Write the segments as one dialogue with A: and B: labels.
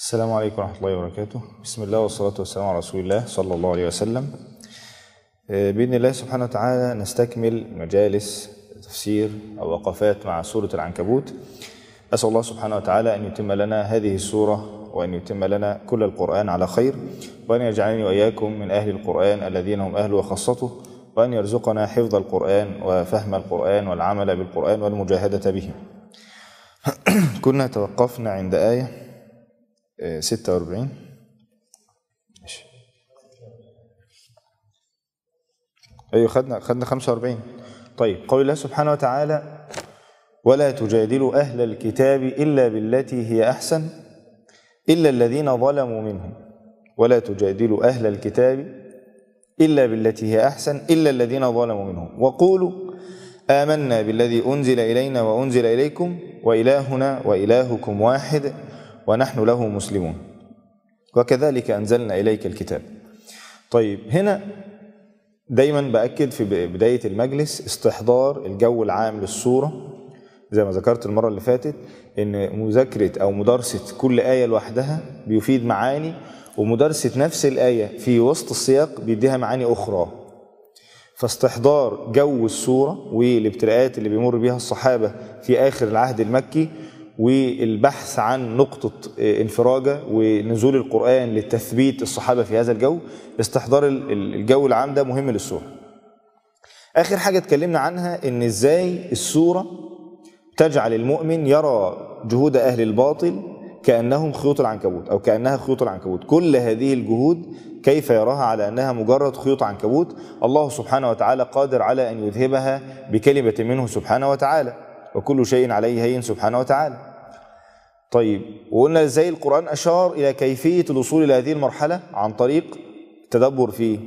A: السلام عليكم ورحمة الله وبركاته بسم الله والصلاة والسلام على رسول الله صلى الله عليه وسلم آه، بإذن الله سبحانه وتعالى نستكمل مجالس تفسير أو وقفات مع سورة العنكبوت أسأل الله سبحانه وتعالى أن يتم لنا هذه السورة وأن يتم لنا كل القرآن على خير وأن يجعلني وإياكم من أهل القرآن الذين هم أهله وخاصته وأن يرزقنا حفظ القرآن وفهم القرآن والعمل بالقرآن والمجاهدة به كنا توقفنا عند آية آه، 46 ماشي. ايوه خدنا خدنا 45 طيب قول الله سبحانه وتعالى ولا تجادلوا اهل الكتاب الا بالتي هي احسن الا الذين ظلموا منهم ولا تجادلوا اهل الكتاب الا بالتي هي احسن الا الذين ظلموا منهم وقولوا آمنا بالذي أنزل إلينا وأنزل إليكم وإلهنا وإلهكم واحد ونحن له مسلمون وكذلك أنزلنا إليك الكتاب طيب هنا دايما بأكد في بداية المجلس استحضار الجو العام للصورة زي ما ذكرت المرة اللي فاتت إن مذاكرة أو مدارسة كل آية لوحدها بيفيد معاني ومدارسة نفس الآية في وسط السياق بيديها معاني أخرى فاستحضار جو السورة والابتلاءات اللي بيمر بيها الصحابة في آخر العهد المكي والبحث عن نقطة انفراجة ونزول القرآن لتثبيت الصحابة في هذا الجو استحضار الجو العام ده مهم للسورة آخر حاجة اتكلمنا عنها إن إزاي السورة تجعل المؤمن يرى جهود أهل الباطل كأنهم خيوط العنكبوت أو كأنها خيوط العنكبوت كل هذه الجهود كيف يراها على أنها مجرد خيوط عنكبوت الله سبحانه وتعالى قادر على أن يذهبها بكلمة منه سبحانه وتعالى وكل شيء عليه هين سبحانه وتعالى طيب وقلنا ازاي القرآن أشار إلى كيفية الوصول إلى هذه المرحلة عن طريق التدبر في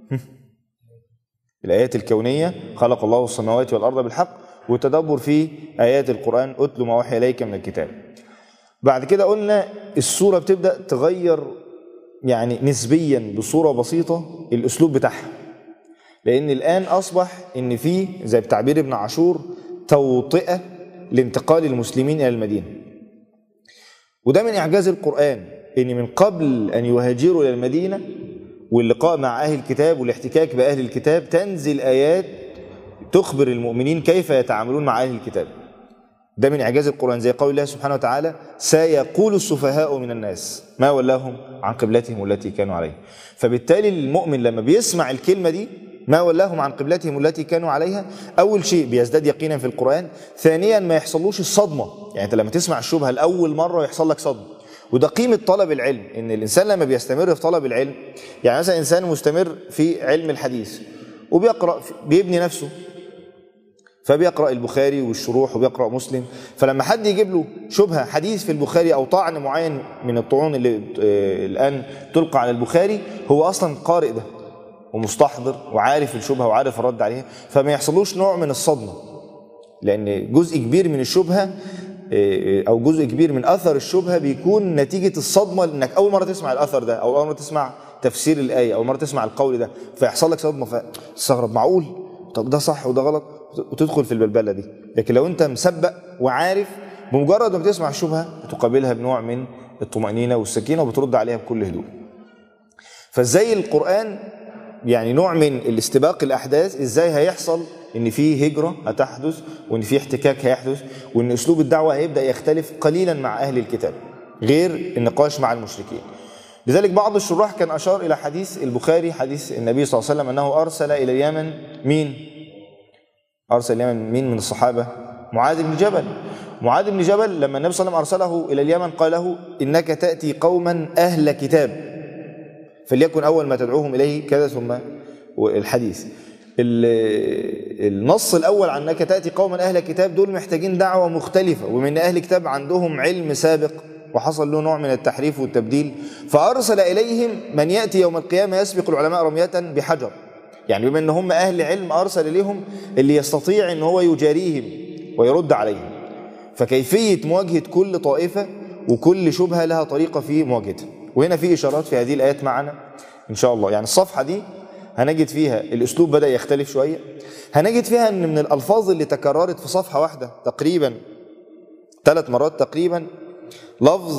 A: الآيات الكونية خلق الله السماوات والأرض بالحق والتدبر في آيات القرآن أتل ما وحي إليك من الكتاب بعد كده قلنا السورة بتبدأ تغير يعني نسبيا بصورة بسيطة الأسلوب بتاعها لأن الآن أصبح إن في زي بتعبير ابن عاشور توطئة لانتقال المسلمين إلى المدينة وده من إعجاز القرآن إن من قبل أن يهاجروا إلى المدينة واللقاء مع أهل الكتاب والاحتكاك بأهل الكتاب تنزل آيات تخبر المؤمنين كيف يتعاملون مع أهل الكتاب ده من إعجاز القرآن زي قول الله سبحانه وتعالى سيقول السفهاء من الناس ما ولاهم عن قبلتهم التي كانوا عليها فبالتالي المؤمن لما بيسمع الكلمة دي ما ولاهم عن قبلتهم التي كانوا عليها أول شيء بيزداد يقينا في القرآن ثانيا ما يحصلوش الصدمة يعني أنت لما تسمع الشبهة لأول مرة يحصل لك صدمة وده قيمة طلب العلم إن الإنسان لما بيستمر في طلب العلم يعني مثلا إنسان مستمر في علم الحديث وبيقرأ بيبني نفسه فبيقرأ البخاري والشروح وبيقرأ مسلم فلما حد يجيب له شبهة حديث في البخاري أو طعن معين من الطعون اللي آه، الآن تلقى على البخاري هو أصلا قارئ ده ومستحضر وعارف الشبهة وعارف الرد عليها فما يحصلوش نوع من الصدمة لأن جزء كبير من الشبهة آه، أو جزء كبير من أثر الشبهة بيكون نتيجة الصدمة لأنك أول مرة تسمع الأثر ده أو أول مرة تسمع تفسير الآية أو مرة تسمع القول ده فيحصل لك صدمة فتستغرب معقول طب ده صح وده غلط وتدخل في البلبلة دي لكن لو أنت مسبق وعارف بمجرد ما بتسمع الشبهة بتقابلها بنوع من الطمأنينة والسكينة وبترد عليها بكل هدوء فازاي القرآن يعني نوع من الاستباق الأحداث ازاي هيحصل ان في هجرة هتحدث وان في احتكاك هيحدث وان اسلوب الدعوة هيبدأ يختلف قليلا مع أهل الكتاب غير النقاش مع المشركين لذلك بعض الشراح كان أشار إلى حديث البخاري حديث النبي صلى الله عليه وسلم أنه أرسل إلى اليمن مين؟ أرسل اليمن مين من الصحابة؟ معاذ بن جبل معاذ بن جبل لما النبي صلى الله عليه وسلم أرسله إلى اليمن قال له إنك تأتي قوما أهل كتاب فليكن أول ما تدعوهم إليه كذا ثم الحديث ال- النص الأول عن أنك تأتي قوما أهل كتاب دول محتاجين دعوة مختلفة ومن أهل كتاب عندهم علم سابق وحصل له نوع من التحريف والتبديل فأرسل إليهم من يأتي يوم القيامة يسبق العلماء رمية بحجر يعني بما ان هم اهل علم ارسل اليهم اللي يستطيع ان هو يجاريهم ويرد عليهم فكيفيه مواجهه كل طائفه وكل شبهه لها طريقه في مواجهتها وهنا في اشارات في هذه الايات معنا ان شاء الله يعني الصفحه دي هنجد فيها الاسلوب بدا يختلف شويه هنجد فيها ان من الالفاظ اللي تكررت في صفحه واحده تقريبا ثلاث مرات تقريبا لفظ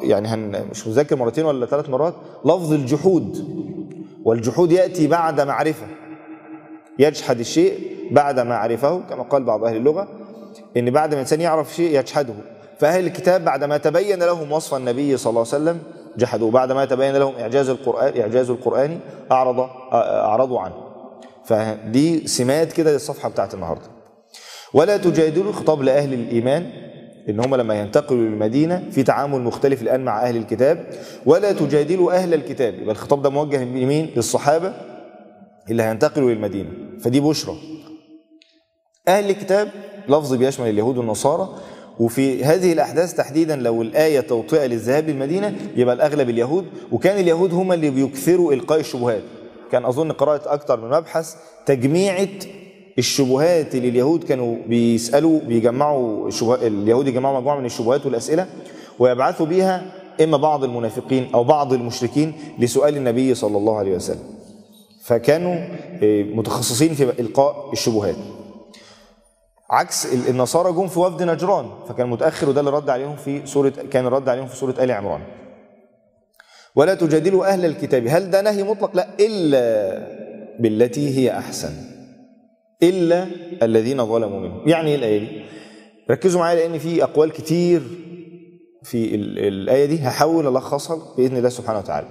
A: يعني هن مش مذاكر مرتين ولا ثلاث مرات لفظ الجحود والجحود ياتي بعد معرفه يجحد الشيء بعد ما عرفه كما قال بعض اهل اللغه ان بعد ما الانسان يعرف شيء يجحده فاهل الكتاب بعد ما تبين لهم وصف النبي صلى الله عليه وسلم جحدوا بعد ما تبين لهم اعجاز القران اعجاز القراني اعرض اعرضوا عنه فدي سمات كده للصفحه بتاعت النهارده ولا تجادلوا خطاب لاهل الايمان ان هم لما ينتقلوا للمدينه في تعامل مختلف الان مع اهل الكتاب ولا تجادلوا اهل الكتاب يبقى الخطاب ده موجه لمين للصحابه اللي هينتقلوا للمدينه فدي بشرى اهل الكتاب لفظ بيشمل اليهود والنصارى وفي هذه الاحداث تحديدا لو الايه توطئه للذهاب للمدينه يبقى الاغلب اليهود وكان اليهود هم اللي بيكثروا القاء الشبهات كان اظن قرات اكثر من مبحث تجميعه الشبهات اللي اليهود كانوا بيسالوا بيجمعوا شبه... اليهود يجمعوا مجموعه من الشبهات والاسئله ويبعثوا بيها اما بعض المنافقين او بعض المشركين لسؤال النبي صلى الله عليه وسلم فكانوا متخصصين في القاء الشبهات عكس النصارى جم في وفد نجران فكان متاخر وده اللي رد عليهم في سوره كان رد عليهم في سوره ال عمران ولا تجادلوا اهل الكتاب هل ده نهي مطلق لا الا بالتي هي احسن الا الذين ظلموا منهم يعني ايه الايه دي ركزوا معايا لان في اقوال كتير في الايه دي هحاول الخصها باذن الله سبحانه وتعالى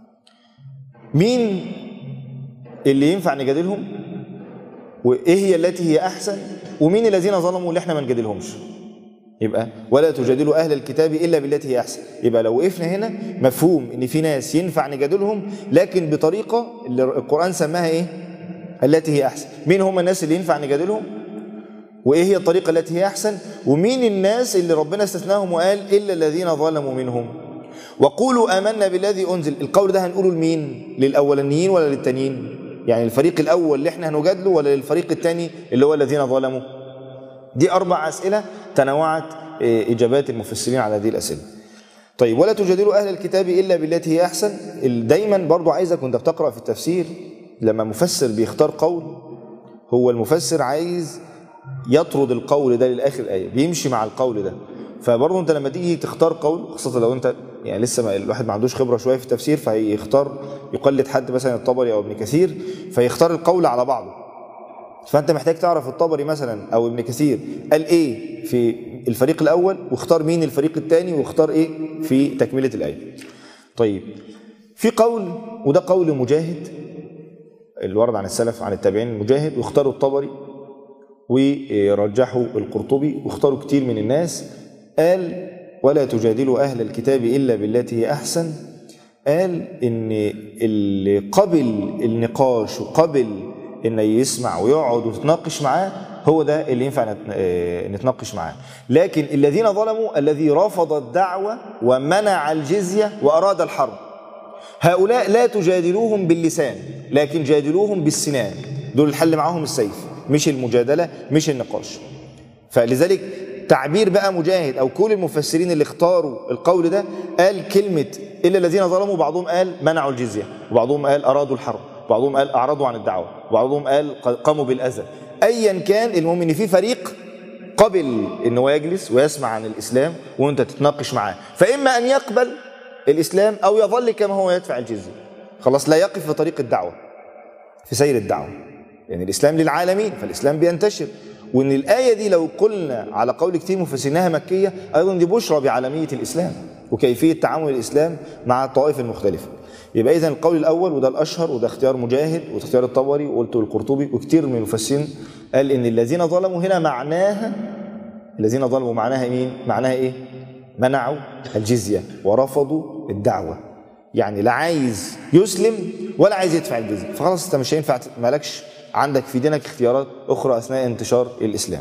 A: مين اللي ينفع نجادلهم وايه هي التي هي احسن ومين الذين ظلموا اللي احنا ما نجادلهمش يبقى ولا تجادلوا اهل الكتاب الا بالتي هي احسن يبقى لو وقفنا هنا مفهوم ان في ناس ينفع نجادلهم لكن بطريقه اللي القران سماها ايه التي هي احسن مين هم الناس اللي ينفع نجادلهم وايه هي الطريقه التي هي احسن ومين الناس اللي ربنا استثناهم وقال الا الذين ظلموا منهم وقولوا امنا بالذي انزل القول ده هنقوله لمين للاولانيين ولا للتانيين يعني الفريق الاول اللي احنا هنجادله ولا للفريق الثاني اللي هو الذين ظلموا دي اربع اسئله تنوعت اجابات المفسرين على هذه الاسئله طيب ولا تجادلوا اهل الكتاب الا بالتي هي احسن دايما برضو عايزك وانت بتقرا في التفسير لما مفسر بيختار قول هو المفسر عايز يطرد القول ده للاخر الايه بيمشي مع القول ده فبرضه انت لما تيجي تختار قول خاصه لو انت يعني لسه ما الواحد ما عندوش خبره شويه في التفسير فهيختار يقلد حد مثلا الطبري او ابن كثير فيختار القول على بعضه فانت محتاج تعرف الطبري مثلا او ابن كثير قال ايه في الفريق الاول واختار مين الفريق الثاني واختار ايه في تكمله الايه طيب في قول وده قول مجاهد اللي ورد عن السلف عن التابعين المجاهد واختاروا الطبري ورجحوا القرطبي واختاروا كتير من الناس قال ولا تجادلوا أهل الكتاب إلا بالتي هي أحسن قال إن اللي قبل النقاش وقبل إن يسمع ويقعد وتتناقش معاه هو ده اللي ينفع نتناقش معاه لكن الذين ظلموا الذي رفض الدعوة ومنع الجزية وأراد الحرب هؤلاء لا تجادلوهم باللسان لكن جادلوهم بالسنان دول الحل معاهم السيف مش المجادلة مش النقاش فلذلك تعبير بقى مجاهد او كل المفسرين اللي اختاروا القول ده قال كلمه الا الذين ظلموا بعضهم قال منعوا الجزيه وبعضهم قال ارادوا الحرب وبعضهم قال اعرضوا عن الدعوه وبعضهم قال قاموا بالاذى ايا كان المهم ان في فريق قبل ان هو يجلس ويسمع عن الاسلام وانت تتناقش معاه فاما ان يقبل الاسلام او يظل كما هو يدفع الجزيه خلاص لا يقف في طريق الدعوه في سير الدعوه يعني الاسلام للعالمين فالاسلام بينتشر وان الايه دي لو قلنا على قول كتير مفسرينها مكيه ايضا دي بشرى بعالميه الاسلام وكيفيه تعامل الاسلام مع الطوائف المختلفه يبقى اذا القول الاول وده الاشهر وده اختيار مجاهد واختيار الطبري وقلته القرطبي وكتير من المفسرين قال ان الذين ظلموا هنا معناها الذين ظلموا معناها مين معناها ايه منعوا الجزيه ورفضوا الدعوه يعني لا عايز يسلم ولا عايز يدفع الجزيه فخلاص انت مش هينفع مالكش عندك في دينك اختيارات اخرى اثناء انتشار الاسلام.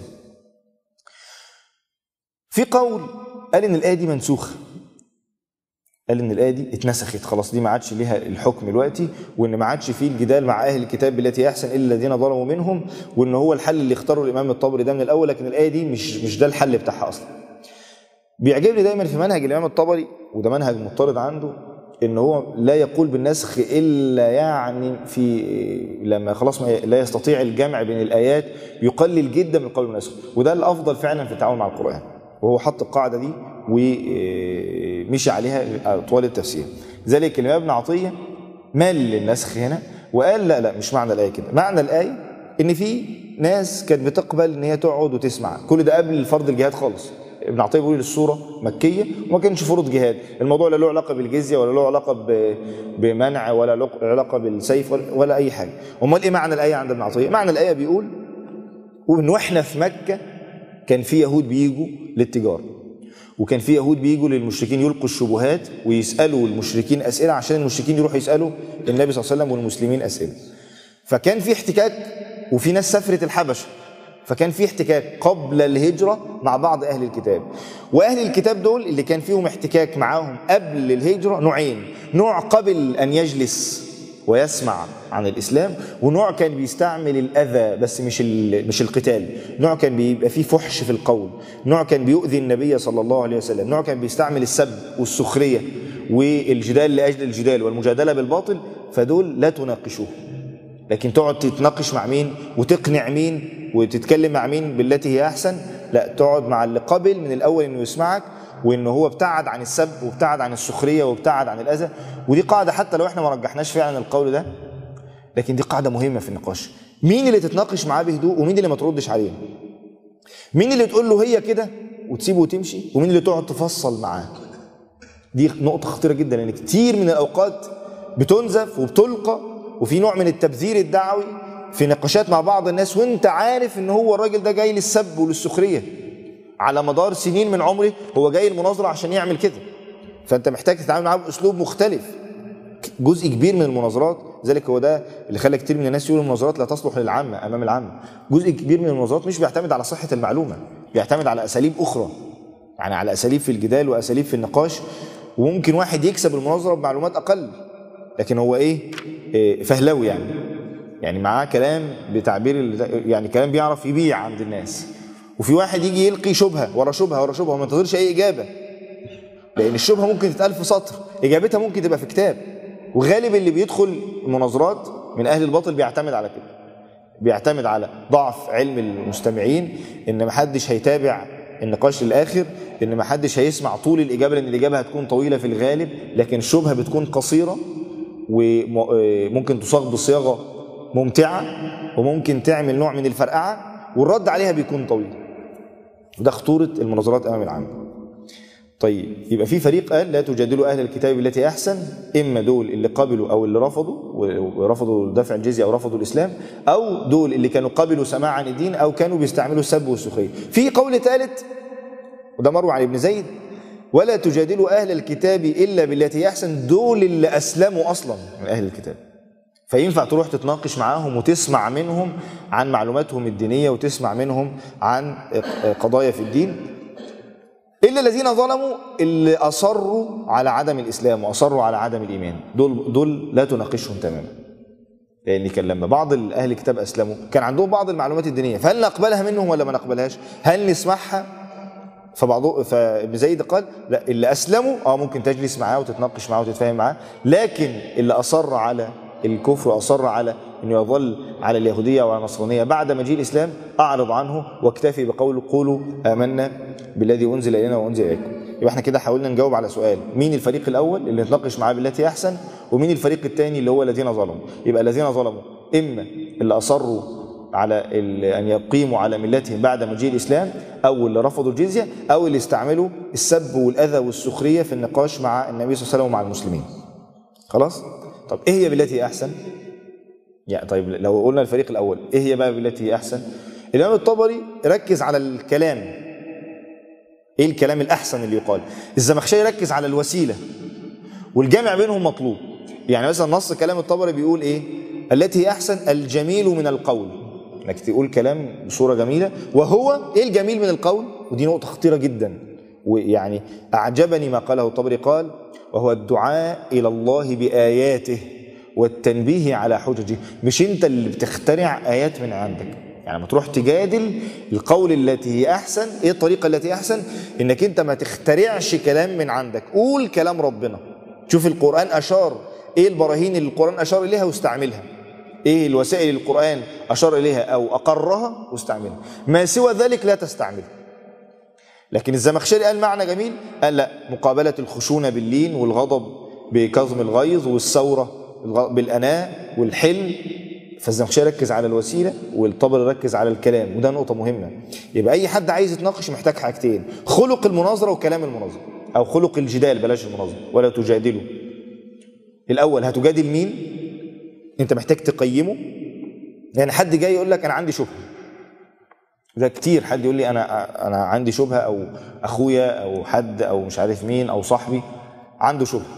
A: في قول قال ان الايه دي منسوخه. قال ان الايه دي اتنسخت خلاص دي ما عادش ليها الحكم دلوقتي وان ما عادش فيه الجدال مع اهل الكتاب بالتي احسن الا الذين ظلموا منهم وان هو الحل اللي اختاره الامام الطبري ده من الاول لكن الايه دي مش مش ده الحل بتاعها اصلا. بيعجبني دايما في منهج الامام الطبري وده منهج مضطرد عنده ان هو لا يقول بالنسخ الا يعني في لما خلاص ما لا يستطيع الجمع بين الايات يقلل جدا من القول بالنسخ وده الافضل فعلا في التعامل مع القران وهو حط القاعده دي ومشي عليها طوال التفسير ذلك الإمام ابن عطية مال للنسخ هنا وقال لا لا مش معنى الآية كده معنى الآية إن في ناس كانت بتقبل إن هي تقعد وتسمع كل ده قبل فرض الجهاد خالص ابن عطيه بيقول الصوره مكيه وما كانش فروض جهاد الموضوع لا له علاقه بالجزيه ولا له علاقه ب- بمنع ولا له علاقه بالسيف ولا, ولا اي حاجه امال ايه معنى الايه عند ابن عطيه معنى الايه بيقول وان واحنا في مكه كان في يهود بيجوا للتجاره وكان في يهود بيجوا للمشركين يلقوا الشبهات ويسالوا المشركين اسئله عشان المشركين يروحوا يسالوا النبي صلى الله عليه وسلم والمسلمين اسئله فكان في احتكاك وفي ناس سافرت الحبشه فكان في احتكاك قبل الهجرة مع بعض أهل الكتاب وأهل الكتاب دول اللي كان فيهم احتكاك معاهم قبل الهجرة نوعين نوع قبل أن يجلس ويسمع عن الإسلام ونوع كان بيستعمل الأذى بس مش ال- مش القتال نوع كان بيبقى فيه فحش في القول نوع كان بيؤذي النبي صلى الله عليه وسلم نوع كان بيستعمل السب والسخرية والجدال لأجل الجدال والمجادلة بالباطل فدول لا تناقشوه لكن تقعد تتناقش مع مين وتقنع مين وتتكلم مع مين بالتي هي احسن لا تقعد مع اللي قبل من الاول انه يسمعك وان هو ابتعد عن السب وابتعد عن السخريه وابتعد عن الاذى ودي قاعده حتى لو احنا ما رجحناش فعلا القول ده لكن دي قاعده مهمه في النقاش مين اللي تتناقش معاه بهدوء ومين اللي ما تردش عليه مين اللي تقول له هي كده وتسيبه وتمشي ومين اللي تقعد تفصل معاه دي نقطة خطيرة جدا لأن كتير من الأوقات بتنزف وبتلقى وفي نوع من التبذير الدعوي في نقاشات مع بعض الناس وانت عارف ان هو الراجل ده جاي للسب وللسخرية على مدار سنين من عمره هو جاي المناظرة عشان يعمل كده فانت محتاج تتعامل معاه باسلوب مختلف جزء كبير من المناظرات ذلك هو ده اللي خلى كتير من الناس يقولوا المناظرات لا تصلح للعامة امام العامة جزء كبير من المناظرات مش بيعتمد على صحة المعلومة بيعتمد على اساليب اخرى يعني على اساليب في الجدال واساليب في النقاش وممكن واحد يكسب المناظره بمعلومات اقل لكن هو ايه, إيه فهلوي يعني يعني معاه كلام بتعبير ال- يعني كلام بيعرف يبيع عند الناس وفي واحد يجي يلقي شبهه ورا شبهه ورا شبهه وما ينتظرش اي اجابه لان الشبهه ممكن تتقال في سطر اجابتها ممكن تبقى في كتاب وغالب اللي بيدخل المناظرات من اهل الباطل بيعتمد على كده بيعتمد على ضعف علم المستمعين ان محدش هيتابع النقاش للاخر ان محدش هيسمع طول الاجابه لان الاجابه هتكون طويله في الغالب لكن الشبهه بتكون قصيره وممكن تصاغ بصياغه ممتعه وممكن تعمل نوع من الفرقعه والرد عليها بيكون طويل وده خطوره المناظرات امام العامه طيب يبقى في فريق قال لا تجادلوا اهل الكتاب بالتي احسن اما دول اللي قبلوا او اللي رفضوا ورفضوا دفع الجزيه او رفضوا الاسلام او دول اللي كانوا قبلوا سماع عن الدين او كانوا بيستعملوا السب والسخريه في قول ثالث وده مروي عن ابن زيد ولا تجادلوا اهل الكتاب الا بالتي هي احسن دول اللي اسلموا اصلا من اهل الكتاب فينفع تروح تتناقش معاهم وتسمع منهم عن معلوماتهم الدينيه وتسمع منهم عن قضايا في الدين الا الذين ظلموا اللي اصروا على عدم الاسلام واصروا على عدم الايمان دول دول لا تناقشهم تماما لان كان لما بعض اهل الكتاب اسلموا كان عندهم بعض المعلومات الدينيه فهل نقبلها منهم ولا ما نقبلهاش هل نسمعها فبعض فابن زيد قال لا اللي اسلموا اه ممكن تجلس معاه وتتناقش معاه وتتفاهم معاه لكن اللي اصر على الكفر واصر على انه يظل على اليهوديه وعلى النصرانيه بعد مجيء الاسلام اعرض عنه واكتفي بقول قولوا امنا بالذي انزل الينا وانزل اليكم يبقى احنا كده حاولنا نجاوب على سؤال مين الفريق الاول اللي نتناقش معاه بالتي احسن ومين الفريق الثاني اللي هو الذين ظلموا يبقى الذين ظلموا اما اللي اصروا على ان يقيموا على ملتهم بعد مجيء الاسلام او اللي رفضوا الجزيه او اللي استعملوا السب والاذى والسخريه في النقاش مع النبي صلى الله عليه وسلم ومع المسلمين خلاص طب ايه هي بالتي هي احسن يعني طيب لو قلنا الفريق الاول ايه هي بقى بالتي هي احسن الامام الطبري ركز على الكلام ايه الكلام الاحسن اللي يقال الزمخشري ركز على الوسيله والجامع بينهم مطلوب يعني مثلا نص كلام الطبري بيقول ايه التي هي احسن الجميل من القول انك تقول كلام بصوره جميله وهو ايه الجميل من القول ودي نقطه خطيره جدا ويعني اعجبني ما قاله الطبري قال وهو الدعاء الى الله باياته والتنبيه على حججه مش انت اللي بتخترع ايات من عندك يعني لما تروح تجادل القول التي هي احسن ايه الطريقه التي هي احسن انك انت ما تخترعش كلام من عندك قول كلام ربنا شوف القران اشار ايه البراهين اللي القران اشار اليها واستعملها ايه الوسائل اللي القران اشار اليها او اقرها واستعملها ما سوى ذلك لا تستعملها لكن الزمخشري قال معنى جميل قال لا مقابلة الخشونة باللين والغضب بكظم الغيظ والثورة بالأناء والحلم فالزمخشري ركز على الوسيلة والطبري ركز على الكلام وده نقطة مهمة يبقى أي حد عايز يتناقش محتاج حاجتين خلق المناظرة وكلام المناظرة أو خلق الجدال بلاش المناظرة ولا تجادلوا الأول هتجادل مين أنت محتاج تقيمه يعني حد جاي يقول لك أنا عندي شبهة ده كتير حد يقول لي انا انا عندي شبهه او اخويا او حد او مش عارف مين او صاحبي عنده شبهه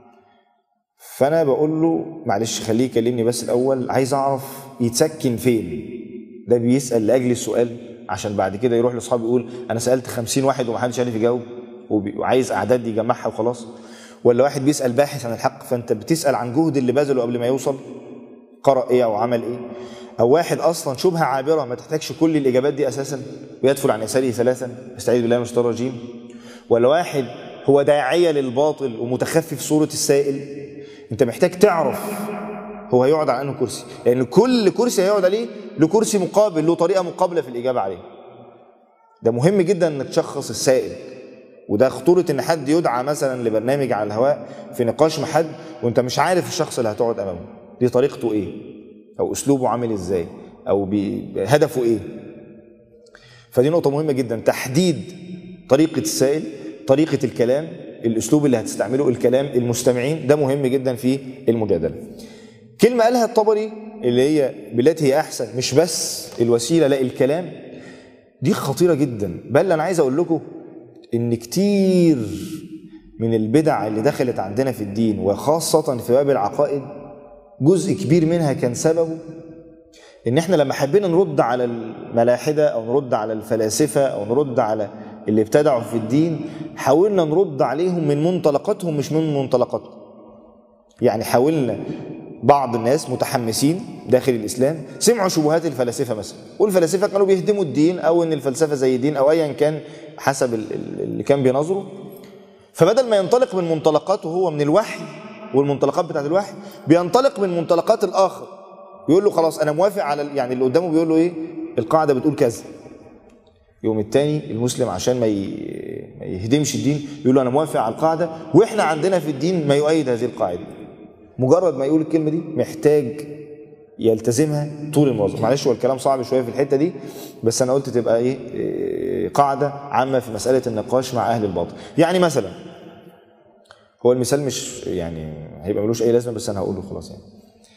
A: فانا بقول له معلش خليه يكلمني بس الاول عايز اعرف يتسكن فين ده بيسال لاجل السؤال عشان بعد كده يروح لاصحابه يقول انا سالت 50 واحد ومحدش عارف يجاوب وعايز اعداد يجمعها وخلاص ولا واحد بيسال باحث عن الحق فانت بتسال عن جهد اللي بذله قبل ما يوصل قرأ ايه او عمل ايه او واحد اصلا شبهه عابره ما تحتاجش كل الاجابات دي اساسا ويدفل عن يساره ثلاثا استعيذ بالله من الشيطان الرجيم ولا واحد هو داعيه للباطل ومتخفي في صوره السائل انت محتاج تعرف هو هيقعد على انه كرسي لان كل كرسي هيقعد عليه له كرسي مقابل له طريقه مقابله في الاجابه عليه ده مهم جدا انك تشخص السائل وده خطوره ان حد يدعى مثلا لبرنامج على الهواء في نقاش مع حد وانت مش عارف الشخص اللي هتقعد امامه دي طريقته ايه او اسلوبه عامل ازاي او بي... هدفه ايه فدي نقطه مهمه جدا تحديد طريقه السائل طريقه الكلام الاسلوب اللي هتستعمله الكلام المستمعين ده مهم جدا في المجادله كلمه قالها الطبري اللي هي بالتي هي احسن مش بس الوسيله لا الكلام دي خطيره جدا بل انا عايز اقول لكم ان كتير من البدع اللي دخلت عندنا في الدين وخاصه في باب العقائد جزء كبير منها كان سببه ان احنا لما حبينا نرد على الملاحده او نرد على الفلاسفه او نرد على اللي ابتدعوا في الدين حاولنا نرد عليهم من منطلقاتهم مش من منطلقاتنا يعني حاولنا بعض الناس متحمسين داخل الاسلام سمعوا شبهات الفلاسفه مثلا والفلاسفه كانوا بيهدموا الدين او ان الفلسفه زي الدين او ايا كان حسب اللي كان بينظره فبدل ما ينطلق من منطلقاته هو من الوحي والمنطلقات بتاعت الوحي بينطلق من منطلقات الاخر يقول له خلاص انا موافق على يعني اللي قدامه بيقول له ايه القاعده بتقول كذا يوم التاني المسلم عشان ما ما يهدمش الدين يقول له انا موافق على القاعده واحنا عندنا في الدين ما يؤيد هذه القاعده مجرد ما يقول الكلمه دي محتاج يلتزمها طول الموضوع معلش هو الكلام صعب شويه في الحته دي بس انا قلت تبقى ايه قاعده عامه في مساله النقاش مع اهل الباطل يعني مثلا هو المثال مش يعني هيبقى ملوش اي لازمه بس انا هقوله خلاص يعني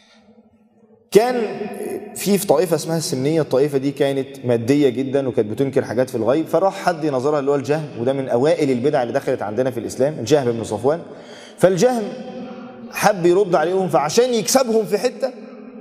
A: كان في في طائفه اسمها السمنيه الطائفه دي كانت ماديه جدا وكانت بتنكر حاجات في الغيب فراح حد ينظرها اللي هو الجهم وده من اوائل البدع اللي دخلت عندنا في الاسلام الجهم بن صفوان فالجهم حب يرد عليهم فعشان يكسبهم في حته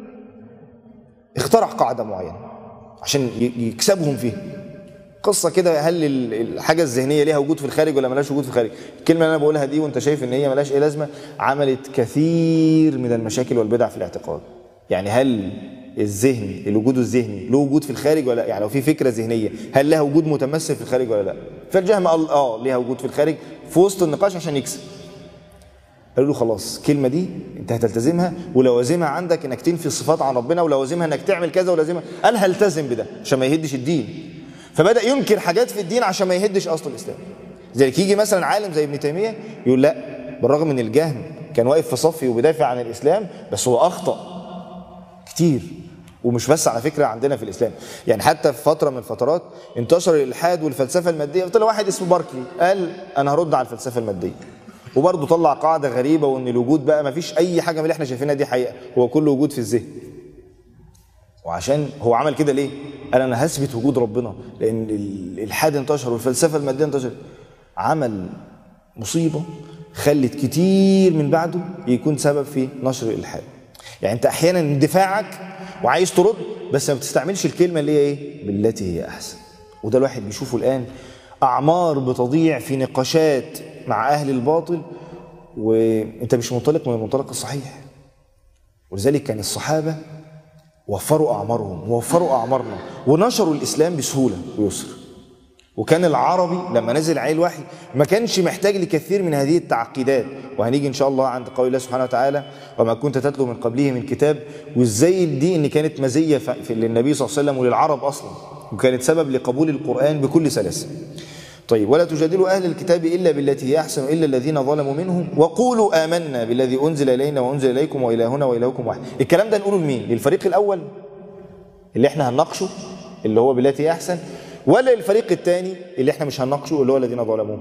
A: اخترع قاعده معينه عشان يكسبهم فيها قصه كده هل الحاجه الذهنيه ليها وجود في الخارج ولا ملهاش وجود في الخارج الكلمه اللي انا بقولها دي وانت شايف ان هي ملهاش اي لازمه عملت كثير من المشاكل والبدع في الاعتقاد يعني هل الذهن الوجود الذهني له وجود في الخارج ولا لا يعني لو في فكره ذهنيه هل لها وجود متمثل في الخارج ولا لا فالجهم قال اه ليها وجود في الخارج في وسط النقاش عشان يكسب قالوا له خلاص الكلمه دي انت هتلتزمها ولوازمها عندك انك تنفي صفات عن ربنا ولوازمها انك تعمل كذا ولازمها قال هلتزم بده عشان ما يهدش الدين فبدا ينكر حاجات في الدين عشان ما يهدش اصل الاسلام زي يجي مثلا عالم زي ابن تيميه يقول لا بالرغم من الجهم كان واقف في صفي وبيدافع عن الاسلام بس هو اخطا كتير ومش بس على فكره عندنا في الاسلام يعني حتى في فتره من الفترات انتشر الالحاد والفلسفه الماديه طلع واحد اسمه باركلي قال انا هرد على الفلسفه الماديه وبرضه طلع قاعده غريبه وان الوجود بقى ما فيش اي حاجه من اللي احنا شايفينها دي حقيقه هو كل وجود في الذهن وعشان هو عمل كده ليه قال انا هثبت وجود ربنا لان الالحاد انتشر والفلسفه الماديه انتشرت عمل مصيبه خلت كتير من بعده يكون سبب في نشر الالحاد يعني انت احيانا اندفاعك وعايز ترد بس ما بتستعملش الكلمه اللي هي ايه بالتي هي احسن وده الواحد بيشوفه الان اعمار بتضيع في نقاشات مع اهل الباطل وانت مش منطلق من المنطلق الصحيح ولذلك كان الصحابه وفروا اعمارهم ووفروا اعمارنا ونشروا الاسلام بسهوله ويسر وكان العربي لما نزل عليه الوحي ما كانش محتاج لكثير من هذه التعقيدات وهنيجي ان شاء الله عند قول الله سبحانه وتعالى وما كنت تتلو من قبله من كتاب وازاي دي ان كانت مزيه في للنبي صلى الله عليه وسلم وللعرب اصلا وكانت سبب لقبول القران بكل سلاسه طيب ولا تجادلوا أهل الكتاب إلا بالتي هي أحسن إلا الذين ظلموا منهم وقولوا آمنا بالذي أنزل إلينا وأنزل إليكم وإلهنا وإلهكم واحد الكلام ده نقوله لمين للفريق الأول اللي احنا هنناقشه اللي هو بالتي هي أحسن ولا للفريق الثاني اللي احنا مش هنناقشه اللي هو الذين ظلموا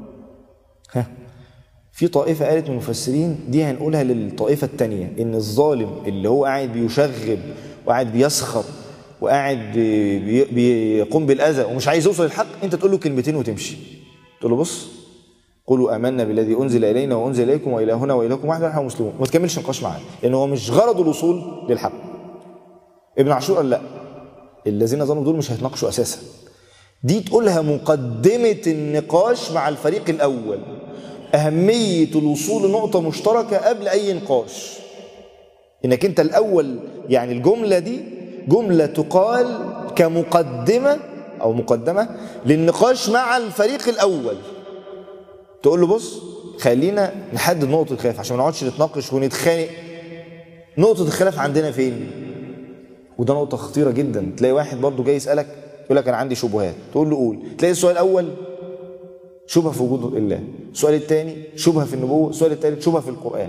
A: ها في طائفة قالت من المفسرين دي هنقولها للطائفة الثانية إن الظالم اللي هو قاعد بيشغب وقاعد بيسخر وقاعد بي- بيقوم بالأذى ومش عايز يوصل للحق أنت تقول له كلمتين وتمشي تقول له بص قولوا آمنا بالذي أنزل إلينا وأنزل إليكم وإلهنا وإلهكم واحد ونحن مسلمون ما تكملش نقاش معاه لأن هو مش غرضه الوصول للحق ابن عاشور قال لا الذين ظلموا دول مش هيتناقشوا أساسا دي تقولها مقدمة النقاش مع الفريق الأول أهمية الوصول لنقطة مشتركة قبل أي نقاش إنك أنت الأول يعني الجملة دي جملة تقال كمقدمة أو مقدمة للنقاش مع الفريق الأول تقول له بص خلينا نحدد نقطة الخلاف عشان ما نقعدش نتناقش ونتخانق نقطة الخلاف عندنا فين؟ وده نقطة خطيرة جدا تلاقي واحد برضه جاي يسألك يقول لك أنا عندي شبهات تقول له قول تلاقي السؤال الأول شبهة في وجود الله السؤال الثاني شبهة في النبوة السؤال الثالث شبهة في القرآن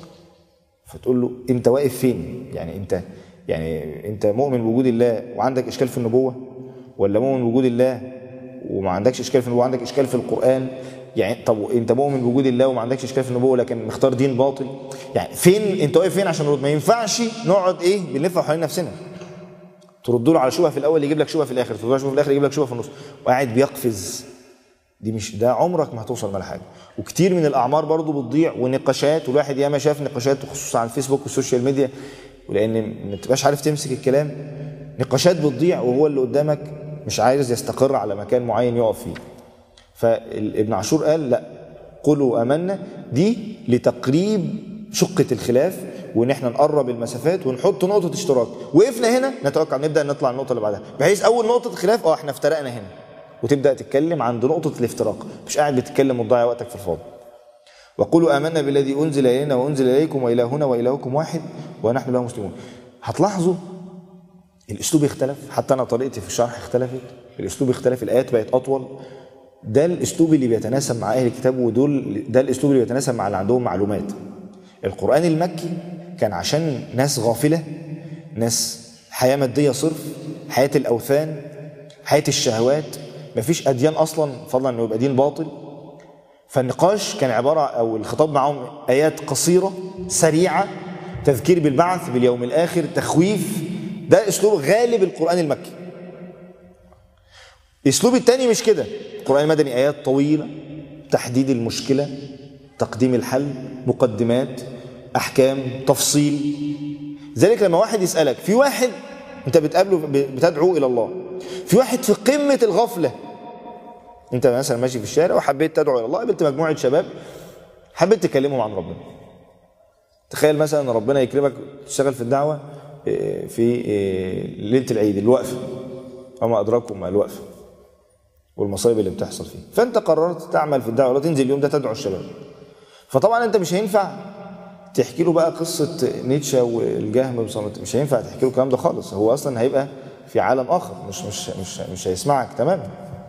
A: فتقول له أنت واقف فين يعني أنت يعني أنت مؤمن بوجود الله وعندك إشكال في النبوة ولا مؤمن بوجود الله وما عندكش إشكال في النبوة وعندك إشكال في القرآن يعني طب انت مؤمن بوجود الله وما عندكش اشكال في النبوه لكن مختار دين باطل يعني فين انت واقف فين عشان نرد ما ينفعش نقعد ايه بنلف حوالين نفسنا ترد له على شبهه في الاول يجيب لك شبهه في الاخر ترد له على شبهه في الاخر يجيب لك شبهه في النص وقاعد بيقفز دي مش ده عمرك ما هتوصل ولا حاجه وكتير من الاعمار برضو بتضيع ونقاشات والواحد ياما شاف نقاشات خصوصا على الفيسبوك والسوشيال ميديا ولان ما تبقاش عارف تمسك الكلام نقاشات بتضيع وهو اللي قدامك مش عايز يستقر على مكان معين يقف فيه فابن عاشور قال لا قولوا امنا دي لتقريب شقه الخلاف وان احنا نقرب المسافات ونحط نقطه اشتراك وقفنا هنا نتوقع نبدا نطلع النقطه اللي بعدها بحيث اول نقطه خلاف اه احنا افترقنا هنا وتبدا تتكلم عند نقطه الافتراق مش قاعد بتتكلم وتضيع وقتك في الفاضي وقولوا امنا بالذي انزل الينا وانزل اليكم والهنا والهكم واحد ونحن له مسلمون هتلاحظوا الاسلوب اختلف حتى انا طريقتي في الشرح اختلفت الاسلوب اختلف الايات بقت اطول ده الاسلوب اللي بيتناسب مع اهل الكتاب ودول ده الاسلوب اللي بيتناسب مع اللي عندهم معلومات القران المكي كان عشان ناس غافله ناس حياه ماديه صرف حياه الاوثان حياه الشهوات مفيش اديان اصلا فضلا انه يبقى دين باطل فالنقاش كان عباره او الخطاب معهم ايات قصيره سريعه تذكير بالبعث باليوم الاخر تخويف ده اسلوب غالب القران المكي الاسلوب الثاني مش كده القران المدني ايات طويله تحديد المشكله تقديم الحل مقدمات احكام تفصيل ذلك لما واحد يسالك في واحد انت بتقابله بتدعو الى الله في واحد في قمه الغفله انت مثلا ماشي في الشارع وحبيت تدعو الى الله قابلت مجموعه شباب حبيت تكلمهم عن ربنا تخيل مثلا ان ربنا يكرمك تشتغل في الدعوه في ليله العيد الوقفه وما ادراكم ما الوقفه والمصايب اللي بتحصل فيه فانت قررت تعمل في الدعوه ولا تنزل اليوم ده تدعو الشباب فطبعا انت مش هينفع تحكي له بقى قصه نيتشه والجهم بصمت مش هينفع تحكي له الكلام ده خالص هو اصلا هيبقى في عالم اخر مش مش مش مش هيسمعك تماما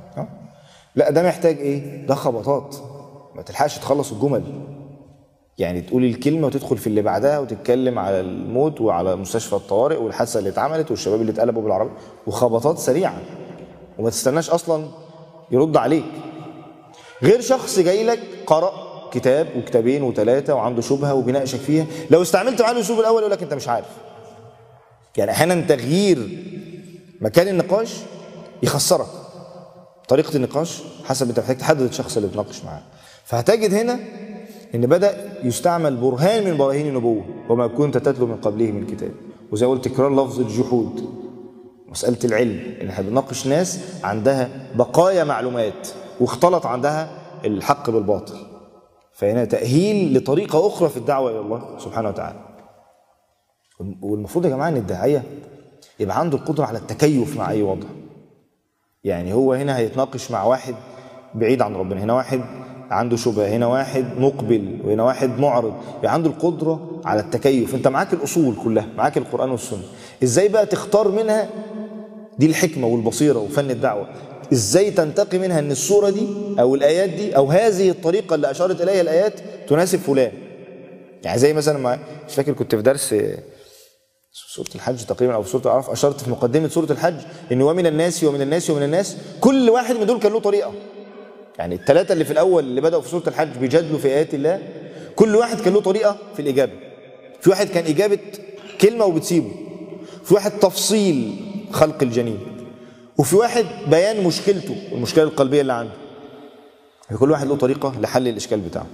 A: لا ده محتاج ايه ده خبطات ما تلحقش تخلص الجمل يعني تقول الكلمه وتدخل في اللي بعدها وتتكلم على الموت وعلى مستشفى الطوارئ والحادثه اللي اتعملت والشباب اللي اتقلبوا بالعربيه وخبطات سريعه وما تستناش اصلا يرد عليك غير شخص جاي لك قرأ كتاب وكتابين وثلاثة وعنده شبهة وبيناقشك فيها لو استعملت معاه الأسلوب الأول يقول لك أنت مش عارف يعني أحيانا تغيير مكان النقاش يخسرك طريقة النقاش حسب أنت محتاج تحدد الشخص اللي بتناقش معاه فهتجد هنا ان بدا يستعمل برهان من براهين النبوه وما كنت تتلو من قبله من كتاب وزي ما قلت تكرار لفظ الجحود مساله العلم ان احنا بنناقش ناس عندها بقايا معلومات واختلط عندها الحق بالباطل فهنا تاهيل لطريقه اخرى في الدعوه الى الله سبحانه وتعالى والمفروض يا جماعه ان الداعيه يبقى عنده القدره على التكيف مع اي وضع يعني هو هنا هيتناقش مع واحد بعيد عن ربنا هنا واحد عنده شبهه هنا واحد مقبل وهنا واحد معرض يبقى عنده القدره على التكيف انت معاك الاصول كلها معاك القران والسنه ازاي بقى تختار منها دي الحكمه والبصيره وفن الدعوه ازاي تنتقي منها ان الصورة دي او الايات دي او هذه الطريقة اللي اشارت اليها الايات تناسب فلان يعني زي مثلا ما مش فاكر كنت في درس سورة الحج تقريبا او في سورة الاعراف اشرت في مقدمة سورة الحج ان ومن الناس ومن الناس ومن الناس كل واحد من دول كان له طريقة يعني الثلاثة اللي في الاول اللي بدأوا في سورة الحج بيجادلوا في ايات الله كل واحد كان له طريقة في الاجابة في واحد كان اجابة كلمة وبتسيبه في واحد تفصيل خلق الجنين وفي واحد بيان مشكلته المشكلة القلبية اللي عنده كل واحد له طريقة لحل الإشكال بتاعه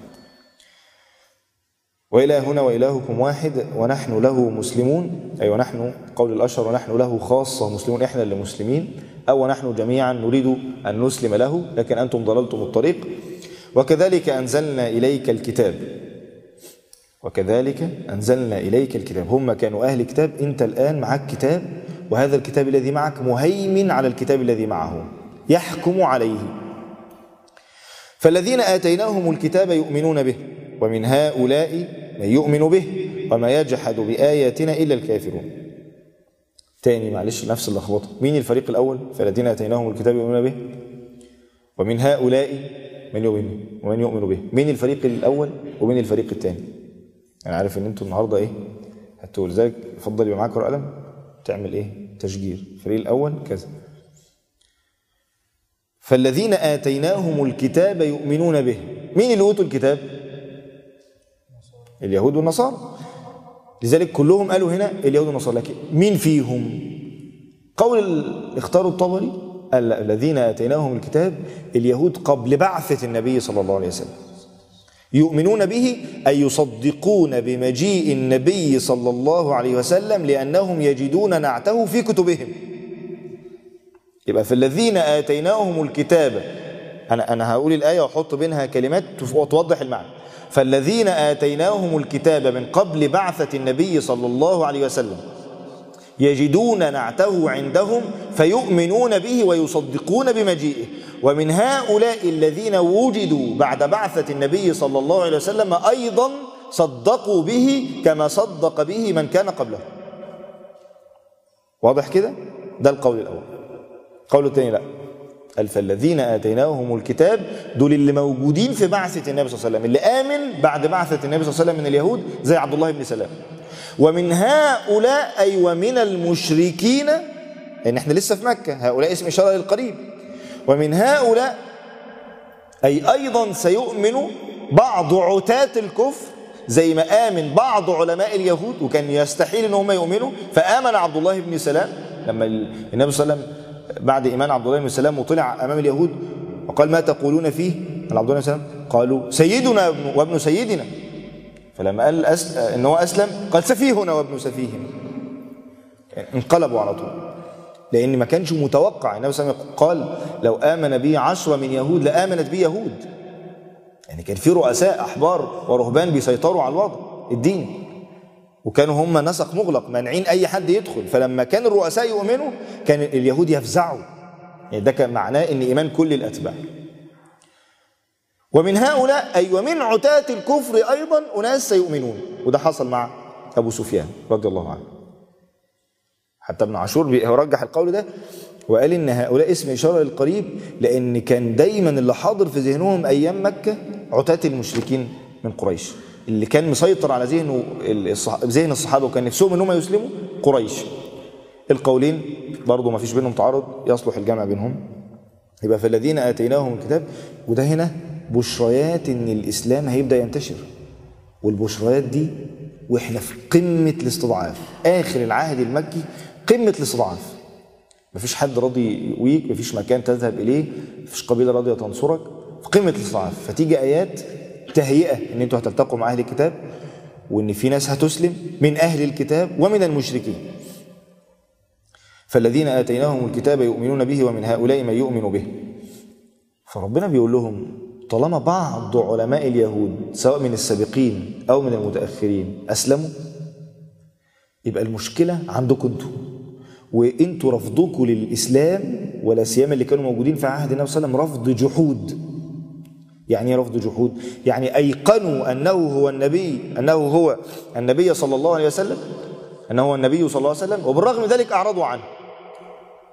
A: وإلهنا وإلهكم واحد ونحن له مسلمون أي ونحن قول الأشهر ونحن له خاصة مسلمون إحنا اللي مسلمين أو ونحن جميعا نريد أن نسلم له لكن أنتم ضللتم الطريق وكذلك أنزلنا إليك الكتاب وكذلك أنزلنا إليك الكتاب هم كانوا أهل كتاب أنت الآن معك كتاب وهذا الكتاب الذي معك مهيمن على الكتاب الذي معه يحكم عليه فالذين آتيناهم الكتاب يؤمنون به ومن هؤلاء من يؤمن به وما يجحد بآياتنا إلا الكافرون تاني معلش نفس اللخبطة مين الفريق الأول فالذين آتيناهم الكتاب يؤمنون به ومن هؤلاء من يؤمن ومن يؤمن به مين الفريق الأول ومين الفريق الثاني أنا عارف إن أنتوا النهاردة إيه هتقول ذلك يفضل يبقى معاك ورقة قلم تعمل إيه تشجير الفريق الأول كذا فالذين آتيناهم الكتاب يؤمنون به مين اللي أوتوا الكتاب اليهود والنصارى لذلك كلهم قالوا هنا اليهود والنصارى لكن مين فيهم قول اختاروا الطبري قال الذين آتيناهم الكتاب اليهود قبل بعثة النبي صلى الله عليه وسلم يؤمنون به أي يصدقون بمجيء النبي صلى الله عليه وسلم لأنهم يجدون نعته في كتبهم يبقى في الذين آتيناهم الكتاب أنا أنا هقول الآية وأحط بينها كلمات توضح المعنى فالذين آتيناهم الكتاب من قبل بعثة النبي صلى الله عليه وسلم يجدون نعته عندهم فيؤمنون به ويصدقون بمجيئه ومن هؤلاء الذين وجدوا بعد بعثة النبي صلى الله عليه وسلم أيضا صدقوا به كما صدق به من كان قبله واضح كده ده القول الأول القول الثاني لا قال فالذين آتيناهم الكتاب دول اللي موجودين في بعثة النبي صلى الله عليه وسلم اللي آمن بعد بعثة النبي صلى الله عليه وسلم من اليهود زي عبد الله بن سلام ومن هؤلاء أي ومن المشركين لأن احنا لسه في مكة هؤلاء اسم إشارة للقريب ومن هؤلاء أي أيضا سيؤمن بعض عتاة الكفر زي ما آمن بعض علماء اليهود وكان يستحيل ان هم يؤمنوا فآمن عبد الله بن سلام لما النبي صلى الله عليه وسلم بعد إيمان عبد الله بن سلام وطلع أمام اليهود وقال ما تقولون فيه قال عبد الله بن سلام قالوا سيدنا وابن سيدنا فلما قال أسل... ان هو اسلم قال سفيهنا وابن سفيهنا يعني انقلبوا على طول لان ما كانش متوقع النبي صلى الله عليه وسلم قال لو امن بي عشرة من يهود لامنت بي يهود يعني كان في رؤساء احبار ورهبان بيسيطروا على الوضع الدين وكانوا هم نسق مغلق مانعين اي حد يدخل فلما كان الرؤساء يؤمنوا كان اليهود يفزعوا يعني ده كان معناه ان ايمان كل الاتباع ومن هؤلاء أي ومن عتاة الكفر أيضا أناس سيؤمنون وده حصل مع أبو سفيان رضي الله عنه حتى ابن عاشور يرجح القول ده وقال إن هؤلاء اسم إشارة للقريب لأن كان دايما اللي حاضر في ذهنهم أيام مكة عتاة المشركين من قريش اللي كان مسيطر على ذهنه ذهن الصحابة وكان نفسهم إنهم يسلموا قريش القولين برضه ما فيش بينهم تعارض يصلح الجمع بينهم يبقى فالذين آتيناهم الكتاب وده هنا بشريات ان الاسلام هيبدا ينتشر والبشريات دي واحنا في قمه الاستضعاف اخر العهد المكي قمه الاستضعاف مفيش حد راضي يقويك مفيش مكان تذهب اليه مفيش قبيله راضيه تنصرك في قمه الاستضعاف فتيجي ايات تهيئه ان انتوا هتلتقوا مع اهل الكتاب وان في ناس هتسلم من اهل الكتاب ومن المشركين فالذين اتيناهم الكتاب يؤمنون به ومن هؤلاء من يؤمن به فربنا بيقول لهم طالما بعض علماء اليهود سواء من السابقين او من المتاخرين اسلموا يبقى المشكله عندكم انتوا وانتوا رفضكم للاسلام ولا سيما اللي كانوا موجودين في عهد النبي صلى الله عليه وسلم رفض جحود يعني ايه رفض جحود يعني ايقنوا انه هو النبي انه هو النبي صلى الله عليه وسلم انه هو النبي صلى الله عليه وسلم وبالرغم من ذلك اعرضوا عنه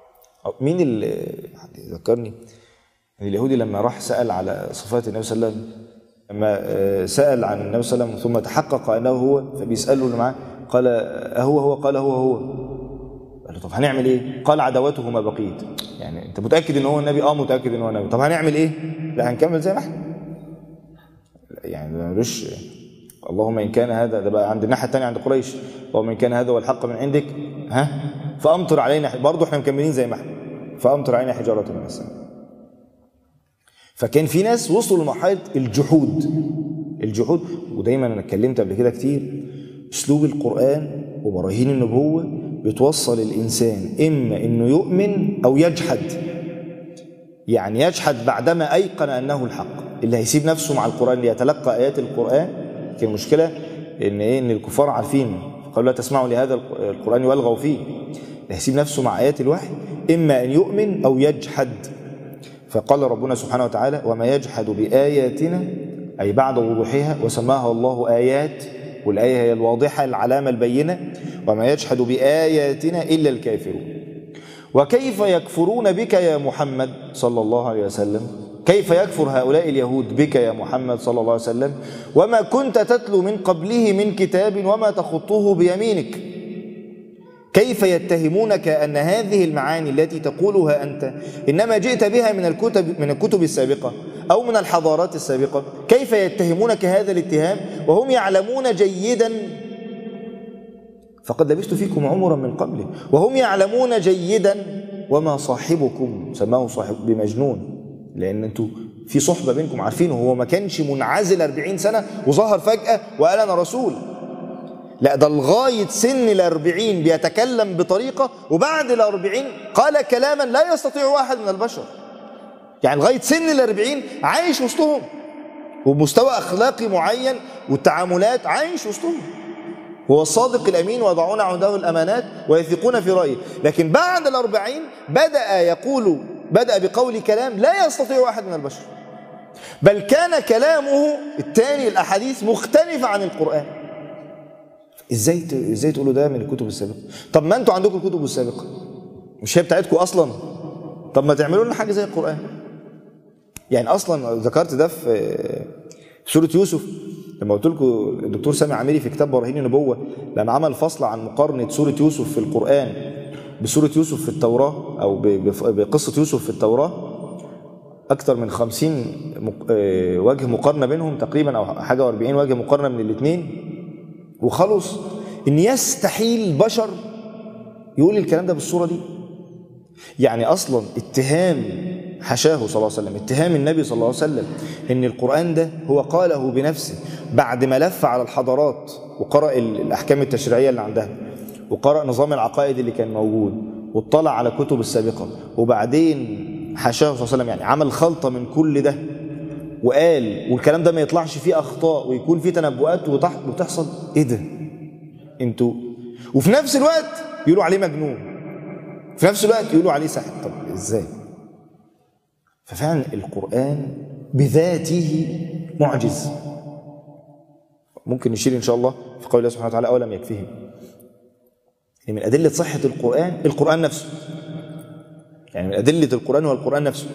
A: مين اللي حد يذكرني اليهودي لما راح سأل على صفات النبي صلى الله عليه وسلم لما آه، سأل عن النبي صلى الله عليه وسلم ثم تحقق أنه هو فبيسأله اللي معاه قال أهو هو قال هو هو قال له طب هنعمل ايه قال عداوته ما بقيت يعني انت متاكد ان هو النبي اه متاكد ان هو النبي طب هنعمل ايه لا هنكمل زي ما احنا يعني ما ملوش اللهم ان كان هذا ده بقى عند الناحيه الثانيه عند قريش اللهم ان كان هذا هو الحق من عندك ها فامطر علينا برضه احنا مكملين زي ما احنا فامطر علينا حجاره من السماء فكان في ناس وصلوا لمرحله الجحود الجحود ودايما انا اتكلمت قبل كده كتير اسلوب القران وبراهين النبوه بتوصل الانسان اما انه يؤمن او يجحد يعني يجحد بعدما ايقن انه الحق اللي هيسيب نفسه مع القران ليتلقى ايات القران كان المشكله ان ايه ان الكفار عارفين قالوا لا تسمعوا لهذا القران والغوا فيه اللي هيسيب نفسه مع ايات الوحي اما ان يؤمن او يجحد فقال ربنا سبحانه وتعالى وما يجحد بآياتنا أي بعد وضوحها وسماها الله آيات والآية هي الواضحة العلامة البينة وما يجحد بآياتنا إلا الكافرون وكيف يكفرون بك يا محمد صلى الله عليه وسلم كيف يكفر هؤلاء اليهود بك يا محمد صلى الله عليه وسلم وما كنت تتلو من قبله من كتاب وما تخطه بيمينك كيف يتهمونك أن هذه المعاني التي تقولها أنت إنما جئت بها من الكتب من الكتب السابقة أو من الحضارات السابقة كيف يتهمونك هذا الاتهام وهم يعلمون جيدا فقد لبثت فيكم عمرا من قبله وهم يعلمون جيدا وما صاحبكم سماه صاحب بمجنون لأن أنتوا في صحبة بينكم عارفينه هو ما كانش منعزل 40 سنة وظهر فجأة وقال أنا رسول لا ده لغاية سن الأربعين بيتكلم بطريقة وبعد الأربعين قال كلاما لا يستطيع واحد من البشر يعني لغاية سن الأربعين عايش وسطهم وبمستوى أخلاقي معين والتعاملات عايش وسطهم هو الصادق الأمين ويضعون عنده الأمانات ويثقون في رأيه لكن بعد الأربعين بدأ يقول بدأ بقول كلام لا يستطيع واحد من البشر بل كان كلامه الثاني الأحاديث مختلفة عن القرآن ازاي ت... ازاي تقولوا ده من الكتب السابقه طب ما انتوا عندكم الكتب السابقه مش هي بتاعتكم اصلا طب ما تعملوا لنا حاجه زي القران يعني اصلا ذكرت ده في في سوره يوسف لما قلت لكم الدكتور سامي عامري في كتاب براهين النبوه لما عمل فصل عن مقارنه سوره يوسف في القران بسوره يوسف في التوراه او ب... بف- بقصه يوسف في التوراه اكثر من 50 مق... آه، وجه مقارنه بينهم تقريبا او حاجه و40 وجه مقارنه من الاثنين وخلص ان يستحيل بشر يقول الكلام ده بالصوره دي يعني اصلا اتهام حشاه صلى الله عليه وسلم اتهام النبي صلى الله عليه وسلم ان القران ده هو قاله بنفسه بعد ما لف على الحضارات وقرا ال- الاحكام التشريعيه اللي عندها وقرا نظام العقائد اللي كان موجود واطلع على كتب السابقه وبعدين حشاه صلى الله عليه وسلم يعني عمل خلطه من كل ده وقال والكلام ده ما يطلعش فيه اخطاء ويكون فيه تنبؤات وتح- وتحصل ايه ده انتوا وفي نفس الوقت يقولوا عليه مجنون في نفس الوقت يقولوا عليه ساحر طب ازاي ففعلا القران بذاته معجز ممكن نشير ان شاء الله في قول الله سبحانه وتعالى اولم يكفهم يعني من ادله صحه القران القران نفسه يعني من ادله القران هو القران نفسه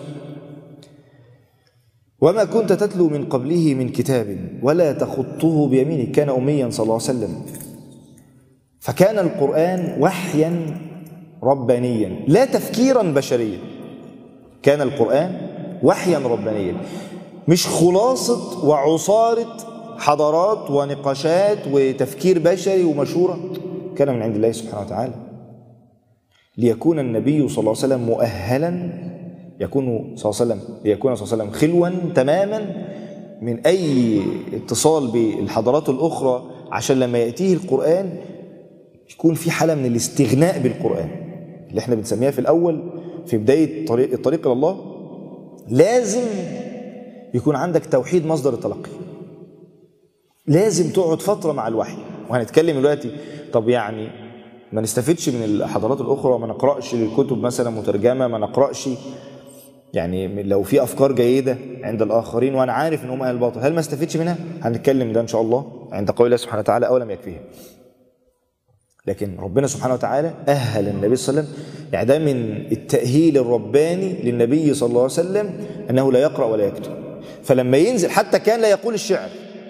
A: وما كنت تتلو من قبله من كتاب ولا تخطه بيمينك كان أميا صلى الله عليه وسلم فكان القرآن وحيا ربانيا لا تفكيرا بشريا كان القرآن وحيا ربانيا مش خلاصة وعصارة حضارات ونقاشات وتفكير بشري ومشورة كان من عند الله سبحانه وتعالى ليكون النبي صلى الله عليه وسلم مؤهلا يكون صلى الله عليه وسلم ليكون صلى الله عليه وسلم خلوا تماما من اي اتصال بالحضارات الاخرى عشان لما ياتيه القران يكون في حاله من الاستغناء بالقران اللي احنا بنسميها في الاول في بدايه طريق الطريق الى الله لازم يكون عندك توحيد مصدر التلقي لازم تقعد فتره مع الوحي وهنتكلم دلوقتي طب يعني ما نستفدش من الحضارات الاخرى ما نقراش الكتب مثلا مترجمه ما نقراش يعني لو في افكار جيده عند الاخرين وانا عارف ان هم اهل الباطل هل ما استفدش منها هنتكلم ده ان شاء الله عند قول الله سبحانه وتعالى اولم يكفيهم لكن ربنا سبحانه وتعالى أهل النبي صلى الله عليه وسلم يعني ده من التأهيل الرباني للنبي صلى الله عليه وسلم أنه لا يقرأ ولا يكتب فلما ينزل حتى كان لا يقول الشعر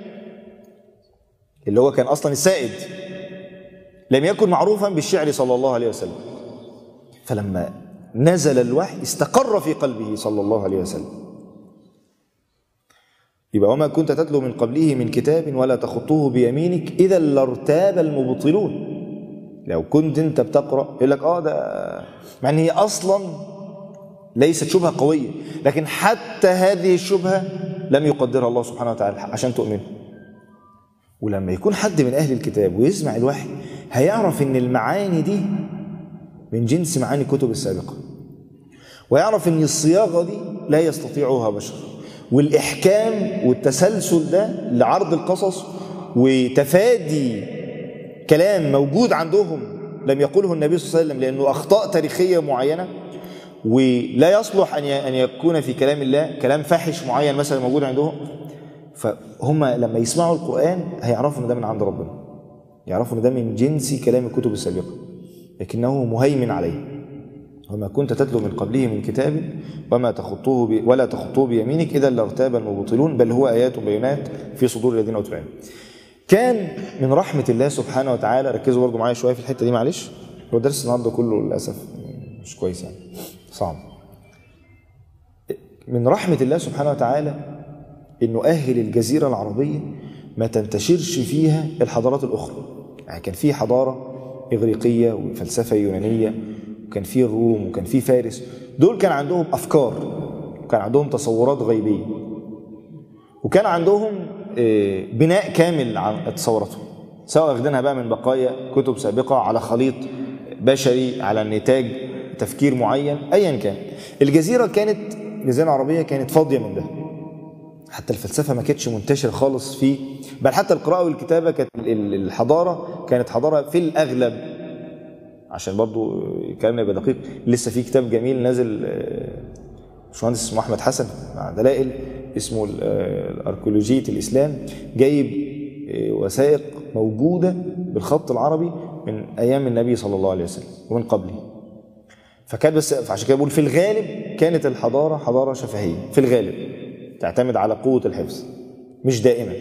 A: اللي هو كان أصلا السائد لم يكن معروفا بالشعر صلى الله عليه وسلم فلما نزل الوحي استقر في قلبه صلى الله عليه وسلم يبقى وما كنت تتلو من قبله من كتاب ولا تخطوه بيمينك إذا لارتاب المبطلون لو كنت انت بتقرأ يقول لك اه ده مع ان هي اصلا ليست شبهة قوية لكن حتى هذه الشبهة لم يقدرها الله سبحانه وتعالى عشان تؤمن ولما يكون حد من أهل الكتاب ويسمع الوحي هيعرف ان المعاني دي من جنس معاني الكتب السابقة ويعرف ان الصياغة دي لا يستطيعها بشر والإحكام والتسلسل ده لعرض القصص وتفادي كلام موجود عندهم لم يقوله النبي صلى الله عليه وسلم لأنه أخطاء تاريخية معينة ولا يصلح أن أن يكون في كلام الله كلام فاحش معين مثلا موجود عندهم فهم لما يسمعوا القرآن هيعرفوا أن ده من عند ربنا يعرفوا أن ده من جنس كلام الكتب السابقة لكنه مهيمن عليه وما كنت تتلو من قبله من كتاب وما تخطوه ب... ولا تخطوه بيمينك اذا لارتاب المبطلون بل هو ايات بينات في صدور الذين اوتوا العلم. كان من رحمه الله سبحانه وتعالى ركزوا برضه معايا شويه في الحته دي معلش هو درس النهارده كله للاسف مش كويس يعني صعب. من رحمه الله سبحانه وتعالى انه اهل الجزيره العربيه ما تنتشرش فيها الحضارات الاخرى. يعني كان في حضاره اغريقيه وفلسفه يونانيه وكان في الروم وكان في فارس دول كان عندهم افكار وكان عندهم تصورات غيبيه وكان عندهم بناء كامل عن تصوراتهم سواء واخدينها بقى من بقايا كتب سابقه على خليط بشري على نتاج تفكير معين ايا كان الجزيره كانت الجزيره العربيه كانت فاضيه من ده حتى الفلسفه ما كانتش منتشره خالص في بل حتى القراءه والكتابه كانت الحضاره كانت حضاره في الاغلب عشان برضو كلامنا يبقى دقيق لسه في كتاب جميل نازل باشمهندس اسمه احمد حسن مع دلائل اسمه الاركيولوجيه الاسلام جايب وثائق موجوده بالخط العربي من ايام النبي صلى الله عليه وسلم ومن قبله فكان بس فعشان كده بقول في الغالب كانت الحضاره حضاره شفهيه في الغالب تعتمد على قوه الحفظ مش دائما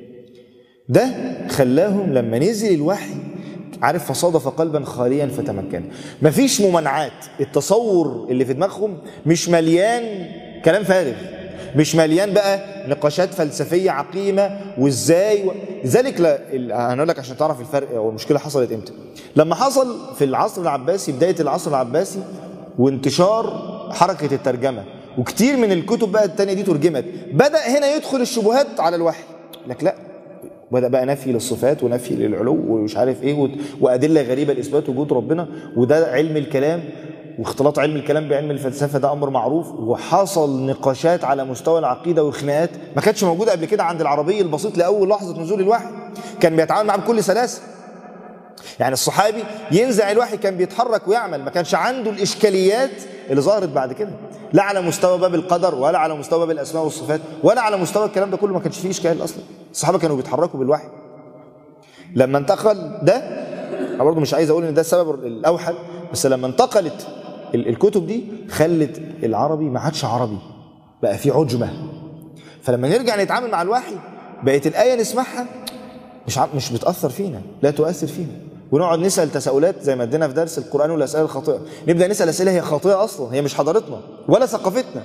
A: ده خلاهم لما نزل الوحي عارف فصادف قلبا خاليا فتمكن مفيش ممانعات التصور اللي في دماغهم مش مليان كلام فارغ مش مليان بقى نقاشات فلسفيه عقيمه وازاي و... لذلك لا هنقول لك عشان تعرف الفرق او المشكله حصلت امتى لما حصل في العصر العباسي بدايه العصر العباسي وانتشار حركه الترجمه وكتير من الكتب بقى التانية دي ترجمت بدا هنا يدخل الشبهات على الوحي لك لا بدا بقى نفي للصفات ونفي للعلو ومش عارف ايه وادله غريبه لاثبات وجود ربنا وده علم الكلام واختلاط علم الكلام بعلم الفلسفه ده امر معروف وحصل نقاشات على مستوى العقيده وخناقات ما كانتش موجوده قبل كده عند العربي البسيط لاول لحظه نزول الوحي كان بيتعامل معاه بكل سلاسه يعني الصحابي ينزع الوحي كان بيتحرك ويعمل ما كانش عنده الاشكاليات اللي ظهرت بعد كده لا على مستوى باب القدر ولا على مستوى باب الاسماء والصفات ولا على مستوى الكلام ده كله ما كانش فيه اشكال اصلا الصحابه كانوا بيتحركوا بالوحي لما انتقل ده انا برضه مش عايز اقول ان ده السبب الاوحد بس لما انتقلت الكتب دي خلت العربي ما عادش عربي بقى في عجمه فلما نرجع نتعامل مع الوحي بقت الايه نسمعها مش مش بتاثر فينا لا تؤثر فينا ونقعد نسال تساؤلات زي ما ادينا في درس القران والاسئله الخاطئه نبدا نسال اسئله هي خاطئه اصلا هي مش حضارتنا ولا ثقافتنا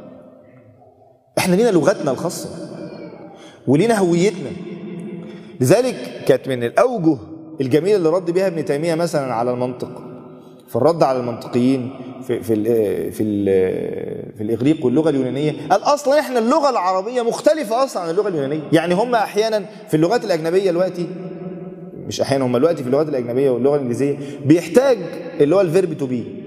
A: احنا لينا لغتنا الخاصه ولينا هويتنا لذلك كانت من الاوجه الجميله اللي رد بها ابن تيميه مثلا على المنطق في الرد على المنطقيين في في ال في ال في الاغريق واللغه اليونانيه قال اصلا احنا اللغه العربيه مختلفه اصلا عن اللغه اليونانيه يعني هم احيانا في اللغات الاجنبيه دلوقتي مش احيانا هم دلوقتي في اللغات الاجنبيه واللغه الانجليزيه بيحتاج اللي هو الفيرب تو بي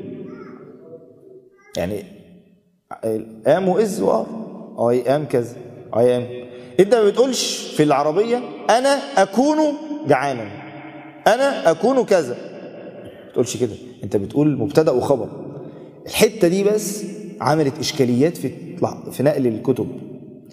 A: يعني ام واز وار اي ام كذا اي ام انت ما بتقولش في العربيه انا اكون جعانا انا اكون كذا ما بتقولش كده انت بتقول مبتدا وخبر الحته دي بس عملت اشكاليات في في نقل الكتب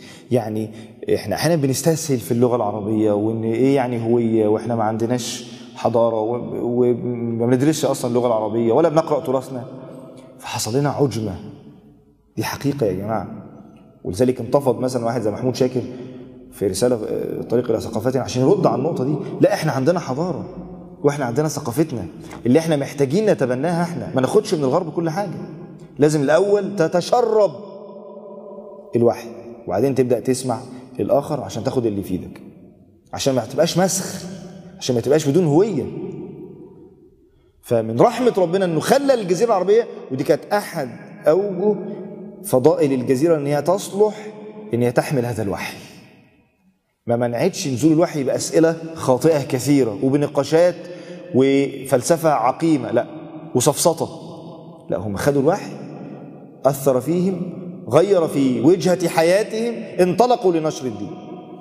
A: يعني احنا احيانا بنستسهل في اللغه العربيه وان ايه يعني هويه واحنا ما عندناش حضاره و- وما بندرسش اصلا اللغه العربيه ولا بنقرا تراثنا فحصل لنا عجمه دي حقيقه يا جماعه ولذلك انتفض مثلا واحد زي محمود شاكر في رساله آه، طريق الى ثقافتنا عشان يرد على النقطه دي لا احنا عندنا حضاره واحنا عندنا ثقافتنا اللي احنا محتاجين نتبناها احنا ما ناخدش من الغرب كل حاجه لازم الاول تتشرب الوحي وبعدين تبدا تسمع الاخر عشان تاخد اللي يفيدك عشان ما تبقاش مسخ عشان ما تبقاش بدون هويه فمن رحمه ربنا انه خلى الجزيره العربيه ودي كانت احد اوجه فضائل الجزيره ان هي تصلح ان هي تحمل هذا الوحي ما منعتش نزول الوحي باسئله خاطئه كثيره وبنقاشات وفلسفه عقيمه لا وسفسطه لا هم خدوا الوحي اثر فيهم غير في وجهه حياتهم انطلقوا لنشر الدين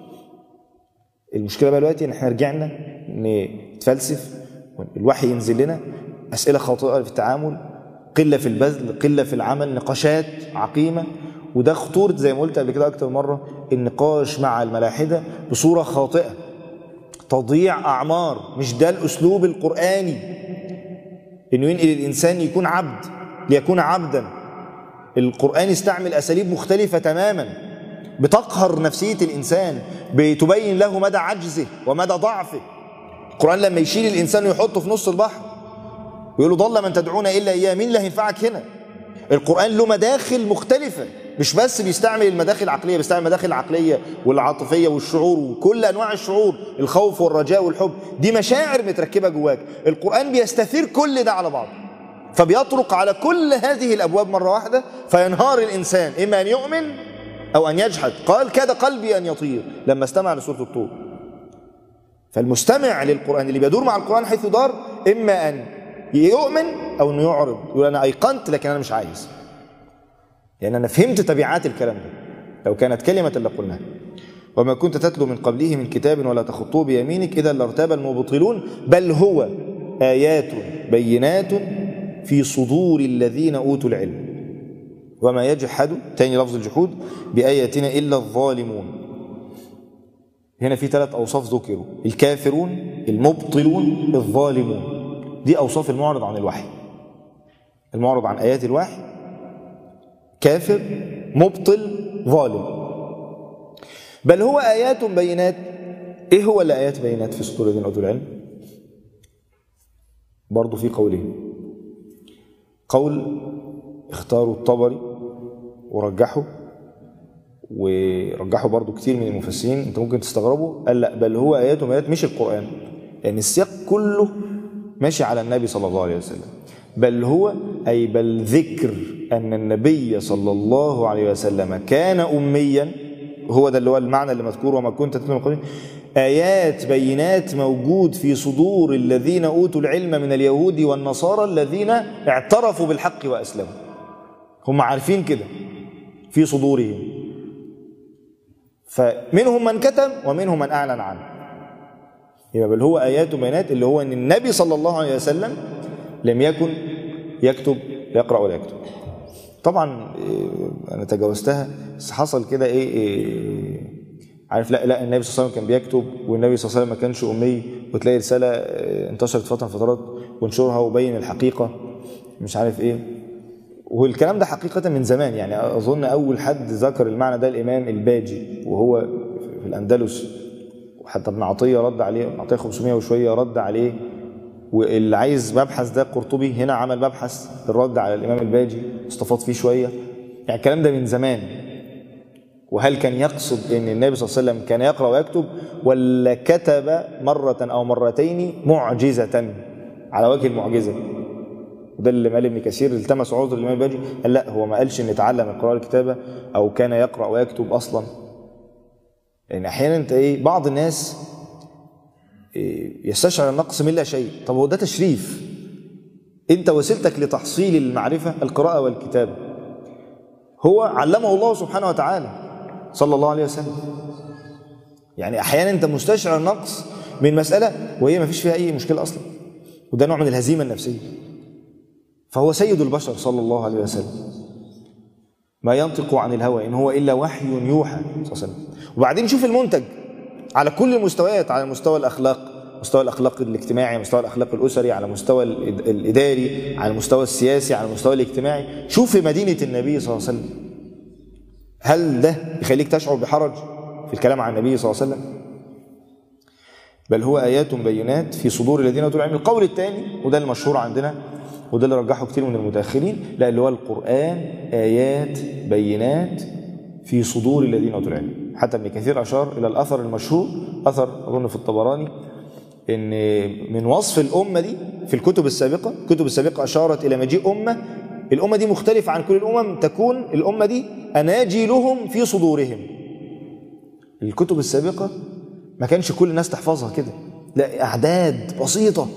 A: المشكله بقى دلوقتي ان احنا رجعنا نتفلسف الوحي ينزل لنا اسئله خاطئه في التعامل قله في البذل قله في العمل نقاشات عقيمه وده خطوره زي ما قلت قبل كده اكتر مره النقاش مع الملاحده بصوره خاطئه تضييع اعمار مش ده الاسلوب القراني انه ينقل الانسان يكون عبد ليكون عبدا القران استعمل اساليب مختلفه تماما بتقهر نفسيه الانسان بتبين له مدى عجزه ومدى ضعفه القران لما يشيل الانسان ويحطه في نص البحر ويقول له ضل من تدعون الا اياه مين اللي هينفعك هنا القران له مداخل مختلفه مش بس بيستعمل المداخل العقليه بيستعمل المداخل العقليه والعاطفيه والشعور وكل انواع الشعور الخوف والرجاء والحب دي مشاعر متركبه جواك القران بيستثير كل ده على بعضه فبيطرق على كل هذه الابواب مره واحده فينهار الانسان اما ان يؤمن او ان يجحد قال كاد قلبي ان يطير لما استمع لسوره الطور فالمستمع للقران اللي بيدور مع القران حيث دار اما ان يؤمن او انه يعرض يقول انا ايقنت لكن انا مش عايز لان انا فهمت تبعات الكلام ده لو كانت كلمه لقلناها وما كنت تتلو من قبله من كتاب ولا تخطوه بيمينك اذا لارتاب المبطلون بل هو ايات بينات في صدور الذين اوتوا العلم وما يجحد تاني لفظ الجحود باياتنا الا الظالمون هنا في ثلاث اوصاف ذكروا الكافرون المبطلون الظالمون دي اوصاف المعرض عن الوحي المعرض عن ايات الوحي كافر مبطل ظالم بل هو ايات بينات ايه هو الايات بينات في صدور الذين اوتوا العلم برضه في قولين قول اختاروا الطبري ورجحوا ورجحوا برضو كتير من المفسرين انت ممكن تستغربوا قال لا بل هو ايات وبينات مش القران لان يعني السياق كله ماشي على النبي صلى الله عليه وسلم بل هو اي بل ذكر ان النبي صلى الله عليه وسلم كان اميا هو ده اللي هو المعنى اللي مذكور وما كنت تتلو من قبله ايات بينات موجود في صدور الذين اوتوا العلم من اليهود والنصارى الذين اعترفوا بالحق واسلموا هم عارفين كده في صدورهم فمنهم من كتم ومنهم من اعلن عنه يبقى بل هو ايات وبينات اللي هو ان النبي صلى الله عليه وسلم لم يكن يكتب يقرا ولا يكتب طبعا إيه، انا تجاوزتها بس حصل كده ايه, إيه عارف لا لا النبي صلى الله عليه وسلم كان بيكتب والنبي صلى الله عليه وسلم ما كانش امي وتلاقي رساله إيه، انتشرت فتره من فترات وانشرها وبين الحقيقه مش عارف ايه والكلام ده حقيقة من زمان يعني أظن أول حد ذكر المعنى ده الإمام الباجي وهو في الأندلس وحتى ابن عطية رد عليه ابن عطية 500 وشوية رد عليه واللي عايز مبحث ده قرطبي هنا عمل مبحث الرد على الإمام الباجي استفاض فيه شوية يعني الكلام ده من زمان وهل كان يقصد ان النبي صلى الله عليه وسلم كان يقرا ويكتب ولا كتب مره او مرتين معجزه على وجه المعجزه وده اللي قال ابن كثير التمس عذر الامام الباجي قال لا هو ما قالش ان اتعلم القراءه والكتابه او كان يقرا ويكتب اصلا لان احيانا انت ايه بعض الناس إيه يستشعر النقص من لا شيء طب هو ده تشريف انت وسيلتك لتحصيل المعرفه القراءه والكتابه هو علمه الله سبحانه وتعالى صلى الله عليه وسلم يعني احيانا انت مستشعر نقص من مساله وهي ما فيش فيها اي مشكله اصلا وده نوع من الهزيمه النفسيه فهو سيد البشر صلى الله عليه وسلم ما ينطق عن الهوى ان هو الا وحي يوحى صلى الله عليه وسلم وبعدين شوف المنتج على كل المستويات على مستوى الاخلاق مستوى الاخلاق الاجتماعي على مستوى الاخلاق الاسري على مستوى الإد- الاداري على المستوى السياسي على المستوى الاجتماعي شوف في مدينه النبي صلى الله عليه وسلم هل ده يخليك تشعر بحرج في الكلام عن النبي صلى الله عليه وسلم بل هو ايات بينات في صدور الذين اوتوا العلم القول الثاني وده المشهور عندنا وده اللي رجحه كتير من المتاخرين لا اللي هو القران ايات بينات في صدور الذين اوتوا العلم حتى ابن كثير اشار الى الاثر المشهور اثر اظن في الطبراني ان من وصف الامه دي في الكتب السابقه الكتب السابقه اشارت الى مجيء امه الامه دي مختلفه عن كل الامم تكون الامه دي اناجيلهم في صدورهم الكتب السابقه ما كانش كل الناس تحفظها كده لا اعداد بسيطه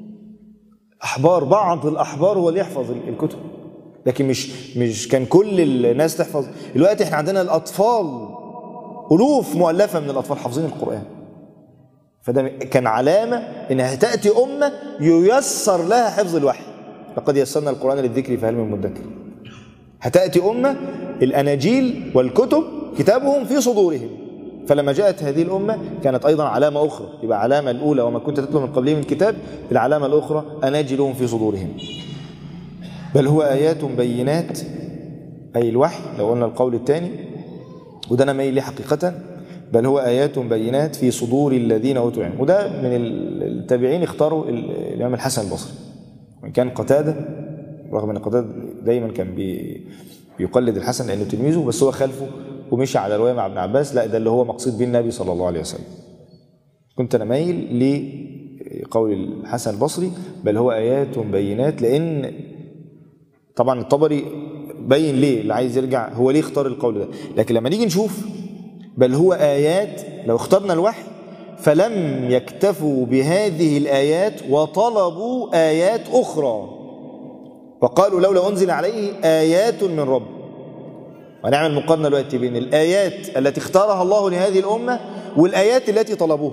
A: احبار بعض الاحبار هو اللي يحفظ الكتب لكن مش مش كان كل الناس تحفظ دلوقتي احنا عندنا الاطفال الوف مؤلفه من الاطفال حافظين القران فده كان علامه انها تاتي امه ييسر لها حفظ الوحي لقد يسرنا القران للذكر فهل من مدكر هتاتي امه الاناجيل والكتب كتابهم في صدورهم فلما جاءت هذه الامه كانت ايضا علامه اخرى يبقى علامه الاولى وما كنت تتلو من قبله من كتاب العلامه الاخرى اناجلهم في صدورهم بل هو ايات بينات اي الوحي لو قلنا القول الثاني وده انا مايل ليه حقيقه بل هو ايات بينات في صدور الذين اوتوا العلم وده من التابعين اختاروا الامام الحسن البصري وان كان قتاده رغم ان قتاده دايما كان بي بيقلد الحسن لانه تلميذه بس هو خلفه ومشي على روايه مع ابن عباس لا ده اللي هو مقصود به النبي صلى الله عليه وسلم كنت انا مايل لقول الحسن البصري بل هو ايات بينات لان طبعا الطبري بين ليه اللي عايز يرجع هو ليه اختار القول ده لكن لما نيجي نشوف بل هو ايات لو اخترنا الوحي فلم يكتفوا بهذه الايات وطلبوا ايات اخرى وقالوا لولا انزل عليه ايات من رب ونعمل مقارنه دلوقتي بين الايات التي اختارها الله لهذه الامه والايات التي طلبوها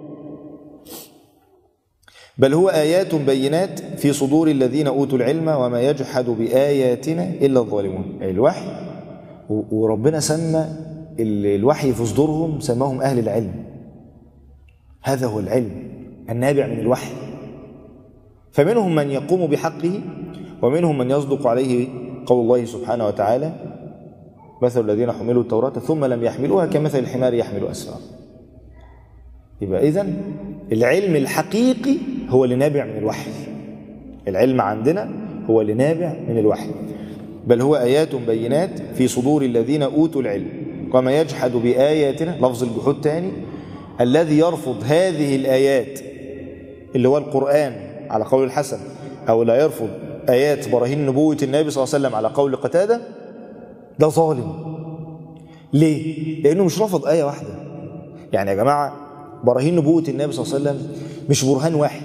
A: بل هو ايات بينات في صدور الذين اوتوا العلم وما يجحد باياتنا الا الظالمون أي الوحي وربنا سمى الوحي في صدورهم سماهم اهل العلم هذا هو العلم النابع من الوحي فمنهم من يقوم بحقه ومنهم من يصدق عليه قول الله سبحانه وتعالى مثل الذين حملوا التوراة ثم لم يحملوها كمثل الحمار يحمل أسفار يبقى إذن العلم الحقيقي هو اللي نابع من الوحي العلم عندنا هو اللي نابع من الوحي بل هو آيات بينات في صدور الذين أوتوا العلم وما يجحد بآياتنا لفظ الجحود تاني الذي يرفض هذه الآيات اللي هو القرآن على قول الحسن أو لا يرفض آيات براهين نبوة النبي صلى الله عليه وسلم على قول قتادة ده ظالم ليه؟ لأنه مش رفض آية واحدة يعني يا جماعة براهين نبوة النبي صلى الله عليه وسلم مش برهان واحد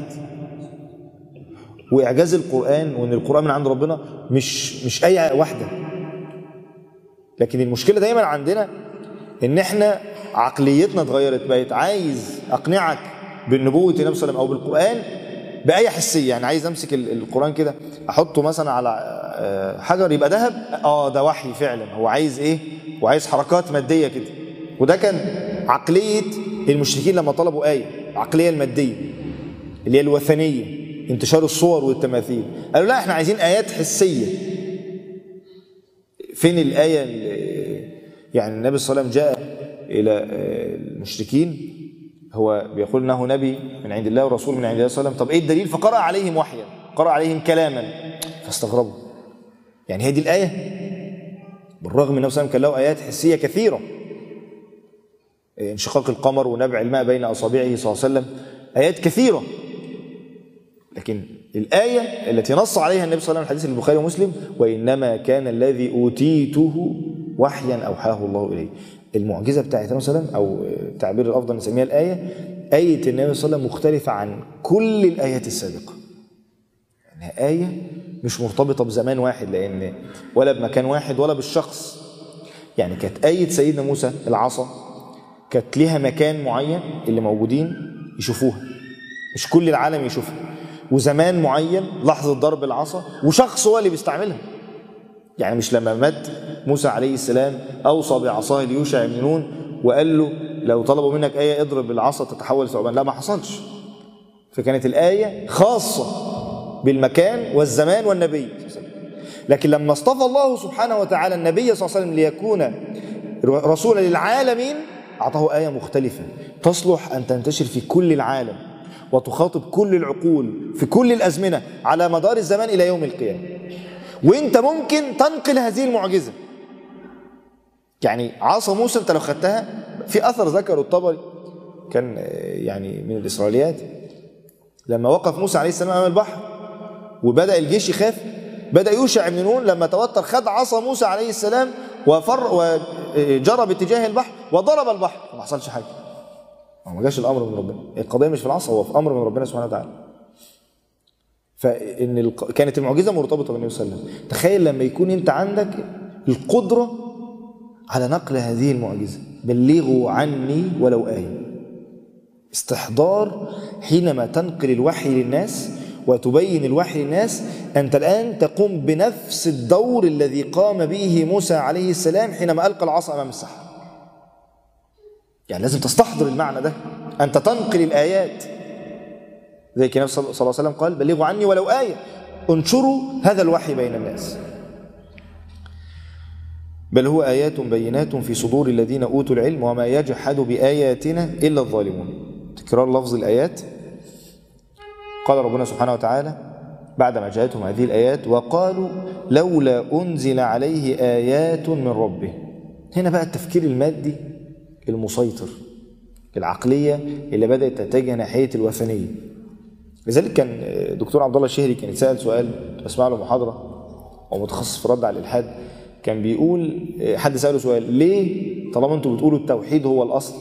A: وإعجاز القرآن وإن القرآن من عند ربنا مش مش آية واحدة لكن المشكلة دايما عندنا إن إحنا عقليتنا اتغيرت بقت عايز أقنعك بالنبوة النبي صلى الله عليه وسلم أو بالقرآن بأي حسية يعني عايز أمسك القرآن كده أحطه مثلا على حجر يبقى ذهب اه ده وحي فعلا هو عايز ايه وعايز حركات ماديه كده وده كان عقليه المشركين لما طلبوا ايه العقليه الماديه اللي هي الوثنيه انتشار الصور والتماثيل قالوا لا احنا عايزين ايات حسيه فين الايه اللي يعني النبي صلى الله عليه وسلم جاء الى المشركين هو بيقول انه نبي من عند الله ورسول من عند الله صلى الله عليه وسلم طب ايه الدليل فقرأ عليهم وحيا قرأ عليهم كلاما فاستغربوا يعني هي دي الآية بالرغم من أنه كان له آيات حسية كثيرة انشقاق القمر ونبع الماء بين أصابعه صلى الله عليه وسلم آيات كثيرة لكن الآية التي نص عليها النبي صلى الله عليه وسلم حديث البخاري ومسلم وإنما كان الذي أوتيته وحيا أوحاه الله إليه المعجزة بتاعت النبي صلى الله عليه وسلم أو التعبير الأفضل نسميها الآية آية النبي صلى الله عليه وسلم مختلفة عن كل الآيات السابقة يعني آية مش مرتبطة بزمان واحد لأن ولا بمكان واحد ولا بالشخص يعني كانت آية سيدنا موسى العصا كانت ليها مكان معين اللي موجودين يشوفوها مش كل العالم يشوفها وزمان معين لحظة ضرب العصا وشخص هو اللي بيستعملها يعني مش لما مات موسى عليه السلام أوصى بعصاه ليوشع بن نون وقال له لو طلبوا منك آية اضرب العصا تتحول ثعبان لا ما حصلش فكانت الآية خاصة بالمكان والزمان والنبي لكن لما اصطفى الله سبحانه وتعالى النبي صلى الله عليه وسلم ليكون رسولا للعالمين أعطاه آية مختلفة تصلح أن تنتشر في كل العالم وتخاطب كل العقول في كل الأزمنة على مدار الزمان إلى يوم القيامة وانت ممكن تنقل هذه المعجزة يعني عصا موسى انت لو خدتها في أثر ذكره الطبري كان يعني من الإسرائيليات لما وقف موسى عليه السلام أمام البحر وبدأ الجيش يخاف بدأ يوشع بن نون لما توتر خد عصا موسى عليه السلام وفر وجرى باتجاه البحر وضرب البحر ما حصلش حاجة ما جاش الأمر من ربنا القضية مش في العصا هو في أمر من ربنا سبحانه وتعالى فإن الق... كانت المعجزة مرتبطة بالنبي صلى الله عليه وسلم تخيل لما يكون أنت عندك القدرة على نقل هذه المعجزة بلغوا عني ولو آية استحضار حينما تنقل الوحي للناس وتبين الوحي للناس أنت الآن تقوم بنفس الدور الذي قام به موسى عليه السلام حينما ألقى العصا أمام السحر يعني لازم تستحضر المعنى ده أنت تنقل الآيات زي النبي صلى الله عليه وسلم قال بلغوا عني ولو آية انشروا هذا الوحي بين الناس بل هو آيات بينات في صدور الذين أوتوا العلم وما يجحد بآياتنا إلا الظالمون تكرار لفظ الآيات قال ربنا سبحانه وتعالى بعدما جاءتهم هذه الآيات وقالوا لولا أنزل عليه آيات من ربه هنا بقى التفكير المادي المسيطر العقلية اللي بدأت تتجه ناحية الوثنية لذلك كان دكتور عبد الله الشهري كان يتسأل سؤال بسمع له محاضرة ومتخصص في الرد على الإلحاد كان بيقول حد سأله سؤال ليه طالما انتوا بتقولوا التوحيد هو الأصل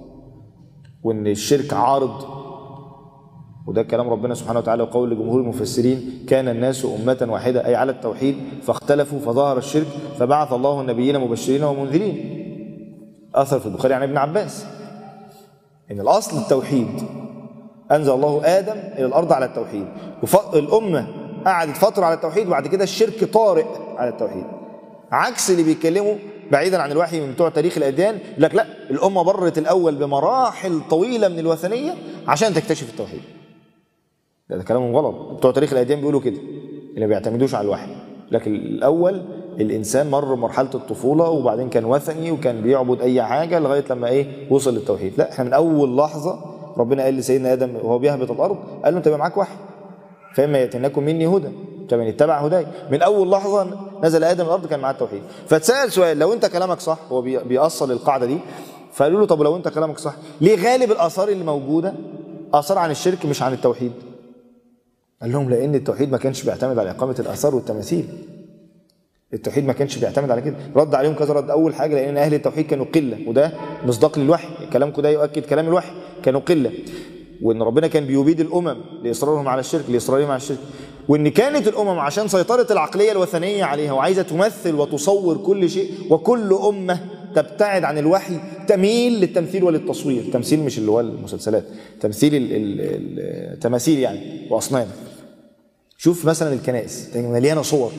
A: وإن الشرك عارض وده كلام ربنا سبحانه وتعالى وقول لجمهور المفسرين كان الناس أمة واحدة أي على التوحيد فاختلفوا فظهر الشرك فبعث الله النبيين مبشرين ومنذرين أثر في البخاري عن ابن عباس إن الأصل التوحيد أنزل الله آدم إلى الأرض على التوحيد الأمة قعدت فترة على التوحيد وبعد كده الشرك طارئ على التوحيد عكس اللي بيتكلموا بعيدا عن الوحي من بتوع تاريخ الأديان لك لا الأمة مرت الأول بمراحل طويلة من الوثنية عشان تكتشف التوحيد ده, ده كلامهم غلط بتوع تاريخ الأديان بيقولوا كده اللي ما بيعتمدوش على الوحي لكن الأول الإنسان مر مرحلة الطفولة وبعدين كان وثني وكان بيعبد أي حاجة لغاية لما إيه وصل للتوحيد لا إحنا من أول لحظة ربنا قال لسيدنا آدم وهو بيهبط الأرض قال له أنت معاك وحي فإما يأتينكم مني هدى فمن اتبع هداي من أول لحظة نزل آدم الأرض كان معاه التوحيد فتسأل سؤال لو أنت كلامك صح هو بيأصل القاعدة دي فقالوا له طب لو أنت كلامك صح ليه غالب الآثار اللي موجودة آثار عن الشرك مش عن التوحيد قال لهم لأن التوحيد ما كانش بيعتمد على إقامة الآثار والتماثيل التوحيد ما كانش بيعتمد على كده رد عليهم كذا رد اول حاجه لان اهل التوحيد كانوا قله وده مصداق للوحي كلامكم ده يؤكد كلام الوحي كانوا قله وان ربنا كان بيبيد الامم لاصرارهم على الشرك لاصرارهم على الشرك وان كانت الامم عشان سيطره العقليه الوثنيه عليها وعايزه تمثل وتصور كل شيء وكل امه تبتعد عن الوحي تميل للتمثيل وللتصوير تمثيل مش اللي هو المسلسلات تمثيل التماثيل يعني واصنام شوف مثلا الكنائس مليانه صور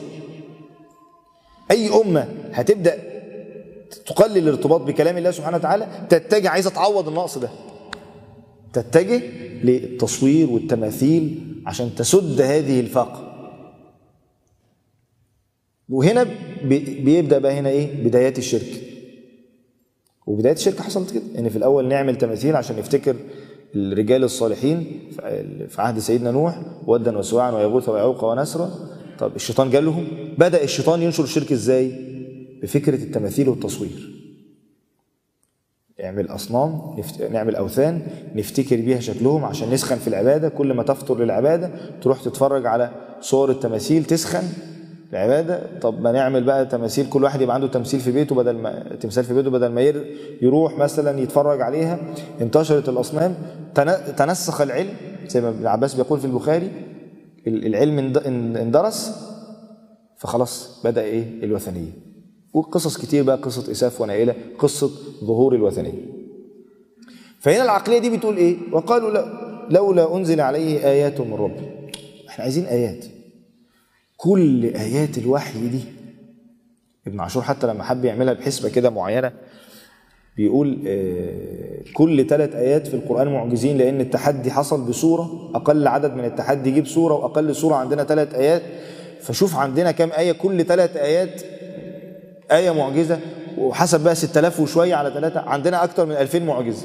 A: اي امه هتبدا تقلل الارتباط بكلام الله سبحانه وتعالى تتجه عايزه تعوض النقص ده تتجه للتصوير والتماثيل عشان تسد هذه الفاقه وهنا بيبدا بقى هنا ايه بدايات الشرك وبدايات الشرك حصلت كده ان في الاول نعمل تماثيل عشان نفتكر الرجال الصالحين في عهد سيدنا نوح ودا وسواعا ويغوث ويعوق ونسرا طب الشيطان جالهم بدا الشيطان ينشر الشرك ازاي بفكره التماثيل والتصوير نعمل اصنام نفت... نعمل اوثان نفتكر بيها شكلهم عشان نسخن في العباده كل ما تفطر للعباده تروح تتفرج على صور التماثيل تسخن العباده طب ما نعمل بقى تماثيل كل واحد يبقى عنده تمثيل في بيته بدل ما تمثال في بيته بدل ما يروح مثلا يتفرج عليها انتشرت الاصنام تن... تنسخ العلم زي ما ابن عباس بيقول في البخاري العلم اندرس فخلاص بدا ايه الوثنيه وقصص كتير بقى قصه اساف ونائله قصه ظهور الوثنيه فهنا العقليه دي بتقول ايه وقالوا لا لولا انزل عليه ايات من ربه احنا عايزين ايات كل ايات الوحي دي ابن عاشور حتى لما حب يعملها بحسبه كده معينه بيقول آه، كل ثلاث آيات في القرآن معجزين لأن التحدي حصل بسورة أقل عدد من التحدي يجيب سورة وأقل سورة عندنا ثلاث آيات فشوف عندنا كام آية كل ثلاث آيات آية معجزة وحسب بقى 6000 وشوية على ثلاثة عندنا أكتر من 2000 معجزة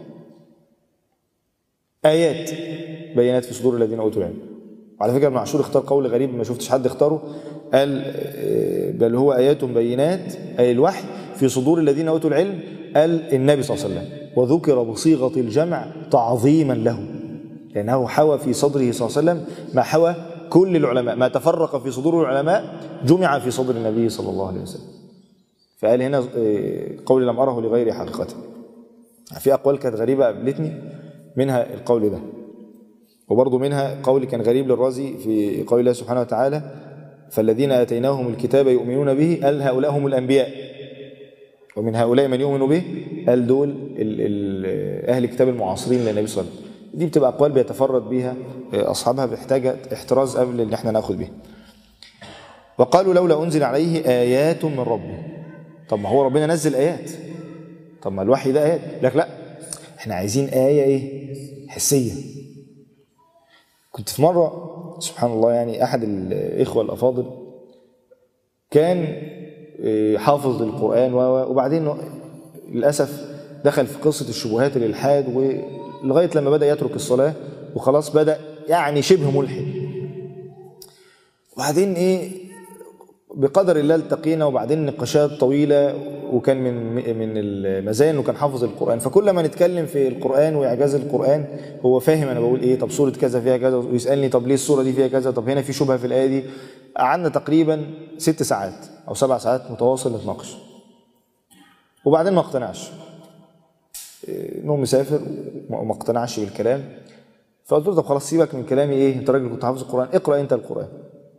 A: آيات بينات في صدور الذين أوتوا العلم وعلى فكرة ابن عاشور اختار قول غريب ما شفتش حد اختاره قال آه، بل هو آيات بينات أي الوحي في صدور الذين أوتوا العلم قال النبي صلى الله عليه وسلم وذكر بصيغة الجمع تعظيما له لأنه حوى في صدره صلى الله عليه وسلم ما حوى كل العلماء ما تفرق في صدور العلماء جمع في صدر النبي صلى الله عليه وسلم فقال هنا آه، قولي لم أره لغير حقيقته في أقوال كانت غريبة قابلتني منها القول ده وبرضه منها قول كان غريب للرازي في قول الله سبحانه وتعالى فالذين آتيناهم الكتاب يؤمنون به قال هؤلاء هم الأنبياء ومن هؤلاء من يؤمن به قال دول ال ال أهل الكتاب المعاصرين للنبي صلى الله عليه وسلم دي بتبقى أقوال بيتفرد بيها أصحابها محتاجة احتراز قبل إن احنا ناخد بيها وقالوا لولا أنزل عليه آيات من ربه طب ما هو ربنا نزل آيات طب ما الوحي ده آيات لك لا احنا عايزين آية إيه حسية كنت في مرة سبحان الله يعني أحد الإخوة الأفاضل كان إيه، حافظ للقرآن و- و- وبعدين للأسف دخل في قصة الشبهات الإلحاد ولغاية لما بدأ يترك الصلاة وخلاص بدأ يعني شبه ملحد وبعدين إيه بقدر الله التقينا وبعدين نقاشات طويلة وكان من من المزايا انه كان حافظ القرآن فكل ما نتكلم في القرآن وإعجاز القرآن هو فاهم أنا بقول إيه طب سورة كذا فيها كذا ويسألني طب ليه السورة دي فيها كذا طب هنا في شبهة في الآية دي قعدنا تقريبا ست ساعات أو سبع ساعات متواصل نتناقش وبعدين ما اقتنعش إيه، انه مسافر وما اقتنعش بالكلام فقلت له طب خلاص سيبك من كلامي ايه انت راجل كنت حافظ القرآن اقرأ انت القرآن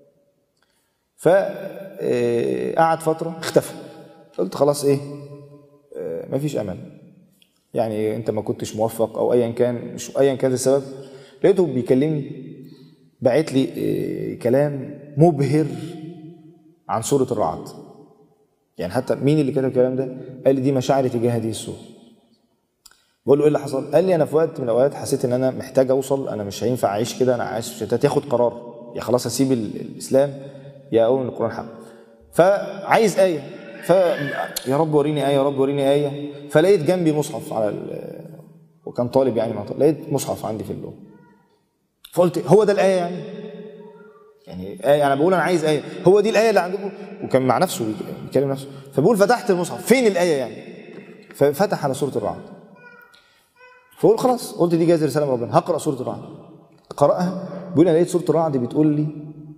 A: فقعد فترة اختفى قلت خلاص ايه آه، مفيش امل يعني انت ما كنتش موفق او ايا كان مش ايا كان السبب لقيته بيكلمني باعت لي آه، كلام مبهر عن سورة الرعد يعني حتى مين اللي كتب الكلام ده قال لي دي مشاعري تجاه هذه السورة بقول له ايه اللي حصل قال لي انا في وقت من الاوقات حسيت ان انا محتاج اوصل انا مش هينفع اعيش كده انا عايش في شتات ياخد قرار يا خلاص اسيب ال- الاسلام يا اؤمن القران حق فعايز ايه ف يا رب وريني ايه يا رب وريني ايه فلقيت جنبي مصحف على ال... وكان طالب يعني مع طالب. لقيت مصحف عندي في اللون فقلت هو ده الايه يعني يعني آية أنا بقول أنا عايز آية هو دي الآية اللي عندكم وكان مع نفسه بيكلم نفسه فبقول فتحت المصحف فين الآية يعني ففتح على سورة الرعد فقول خلاص قلت دي جايز رسالة من ربنا هقرأ سورة الرعد قرأها بيقول أنا لقيت سورة الرعد بتقول لي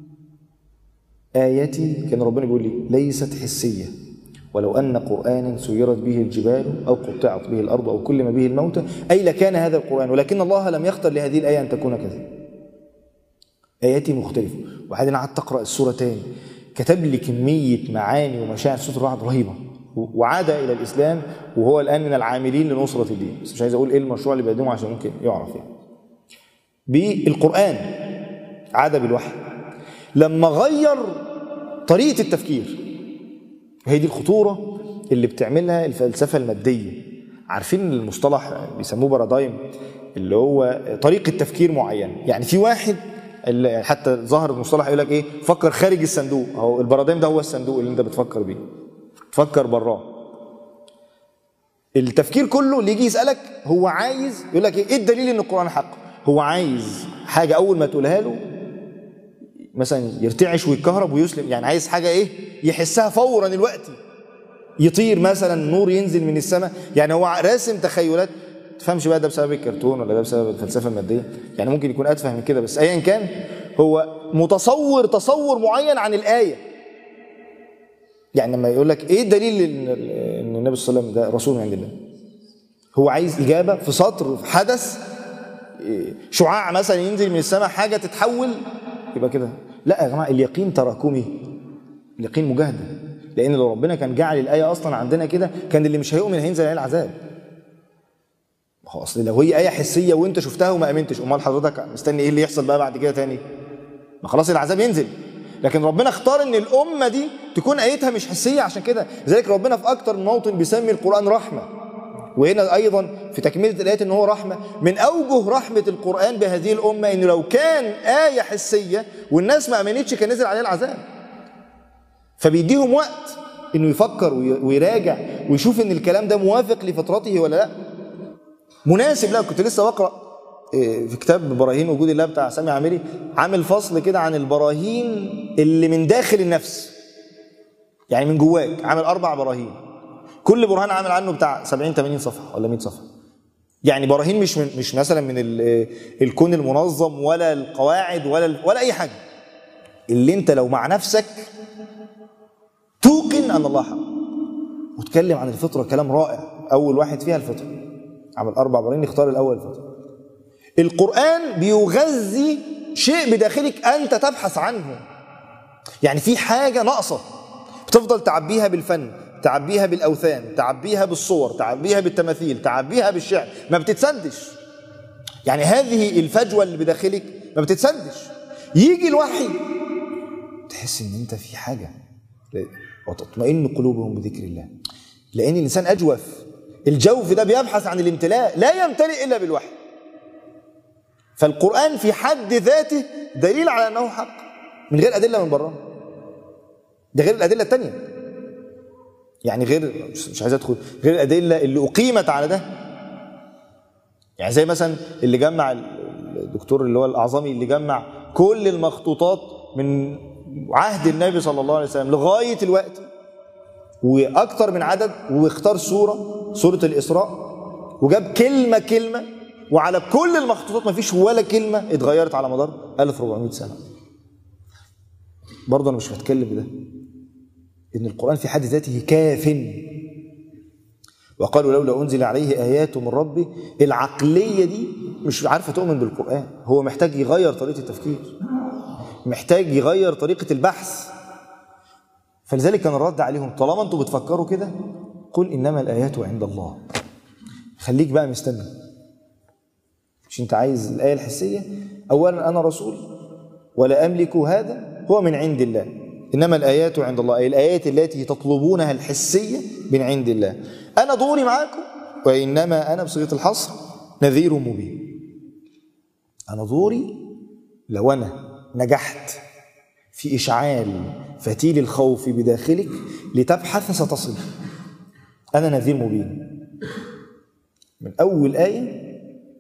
A: آيتي كان ربنا بيقول لي ليست حسية ولو أن قرآنا سيرت به الجبال أو قطعت به الأرض أو كلم به الموتى أي لكان هذا القرآن ولكن الله لم يختر لهذه الآية أن تكون كذا آياتي مختلفة وبعدين قعدت أقرأ السورة تاني كتب لي كمية معاني ومشاعر سورة الرعد رهيبة وعاد إلى الإسلام وهو الآن من العاملين لنصرة الدين بس مش عايز أقول إيه المشروع اللي بيقدمه عشان ممكن يعرف يعني بالقرآن عاد بالوحي لما غير طريقة التفكير وهي دي الخطورة اللي بتعملها الفلسفة المادية عارفين المصطلح بيسموه بارادايم اللي هو طريقة تفكير معينة يعني في واحد اللي حتى ظهر المصطلح يقول لك ايه فكر خارج الصندوق اهو البارادايم ده هو الصندوق اللي انت بتفكر بيه تفكر براه التفكير كله اللي يجي يسالك هو عايز يقول لك ايه الدليل ان القران حق هو عايز حاجه اول ما تقولها له مثلا يرتعش ويتكهرب ويسلم يعني عايز حاجه ايه يحسها فورا الوقت يطير مثلا نور ينزل من السماء يعني هو راسم تخيلات تفهمش بقى ده بسبب الكرتون ولا ده بسبب الفلسفه الماديه يعني ممكن يكون اتفه من كده بس ايا كان هو متصور تصور معين عن الايه يعني لما يقول لك ايه الدليل ان إن النبي صلى الله عليه وسلم ده رسول من عند الله هو عايز اجابه في سطر في حدث إيه، شعاع مثلا ينزل من السماء حاجه تتحول يبقى كده لا يا جماعه اليقين تراكمي اليقين مجاهده لان لو ربنا كان جعل الايه اصلا عندنا كده كان اللي مش هيؤمن هينزل عليه العذاب هو اصل لو هي ايه حسيه وانت شفتها وما امنتش امال حضرتك مستني ايه اللي يحصل بقى بعد كده تاني ما خلاص العذاب ينزل لكن ربنا اختار ان الامه دي تكون ايتها مش حسيه عشان كده لذلك ربنا في اكتر من موطن بيسمي القران رحمه وهنا ايضا في تكمله الايات ان هو رحمه من اوجه رحمه القران بهذه الامه ان لو كان ايه حسيه والناس ما امنتش كان نزل عليها العذاب فبيديهم وقت انه يفكر وي- ويراجع ويشوف ان الكلام ده موافق لفطرته ولا لا مناسب لا كنت لسه بقرا إيه، في كتاب براهين وجود الله بتاع سامي عامري عامل فصل كده عن البراهين اللي من داخل النفس يعني من جواك عامل اربع براهين كل برهان عامل عنه بتاع 70 80 صفحه ولا 100 صفحه يعني براهين مش من مش مثلا من ال- الكون المنظم ولا القواعد ولا ال- ولا اي حاجه اللي انت لو مع نفسك توقن ان الله حق وتكلم عن الفطره كلام رائع اول واحد فيها الفطره عمل اربع براهين يختار الاول الفطره القران بيغذي شيء بداخلك انت تبحث عنه يعني في حاجه ناقصه بتفضل تعبيها بالفن تعبيها بالاوثان تعبيها بالصور تعبيها بالتماثيل تعبيها بالشعر ما بتتسدش يعني هذه الفجوه اللي بداخلك ما بتتسدش يجي الوحي تحس ان انت في حاجه وتطمئن قلوبهم بذكر الله لان الانسان اجوف الجوف ده بيبحث عن الامتلاء لا يمتلئ الا بالوحي فالقران في حد ذاته دليل على انه حق من غير ادله من بره ده غير الادله الثانيه يعني غير مش مش عايز ادخل غير الادله اللي اقيمت على ده يعني زي مثلا اللي جمع الدكتور اللي هو الاعظمي اللي جمع كل المخطوطات من عهد النبي صلى الله عليه وسلم لغايه الوقت واكتر من عدد واختار سوره سوره الاسراء وجاب كلمه كلمه وعلى كل المخطوطات ما فيش ولا كلمه اتغيرت على مدار 1400 سنه برضه انا مش بتكلم بده ان القران في حد ذاته كاف وقالوا لولا انزل عليه ايات من ربه العقليه دي مش عارفه تؤمن بالقران هو محتاج يغير طريقه التفكير محتاج يغير طريقه البحث فلذلك كان الرد عليهم طالما انتم بتفكروا كده قل انما الايات عند الله خليك بقى مستني مش انت عايز الايه الحسيه اولا انا رسول ولا املك هذا هو من عند الله انما الايات عند الله اي الايات التي تطلبونها الحسيه من عند الله انا دوري معاكم وانما انا بصيغه الحصر نذير مبين انا دوري لو انا نجحت في اشعال فتيل الخوف بداخلك لتبحث ستصل انا نذير مبين من اول ايه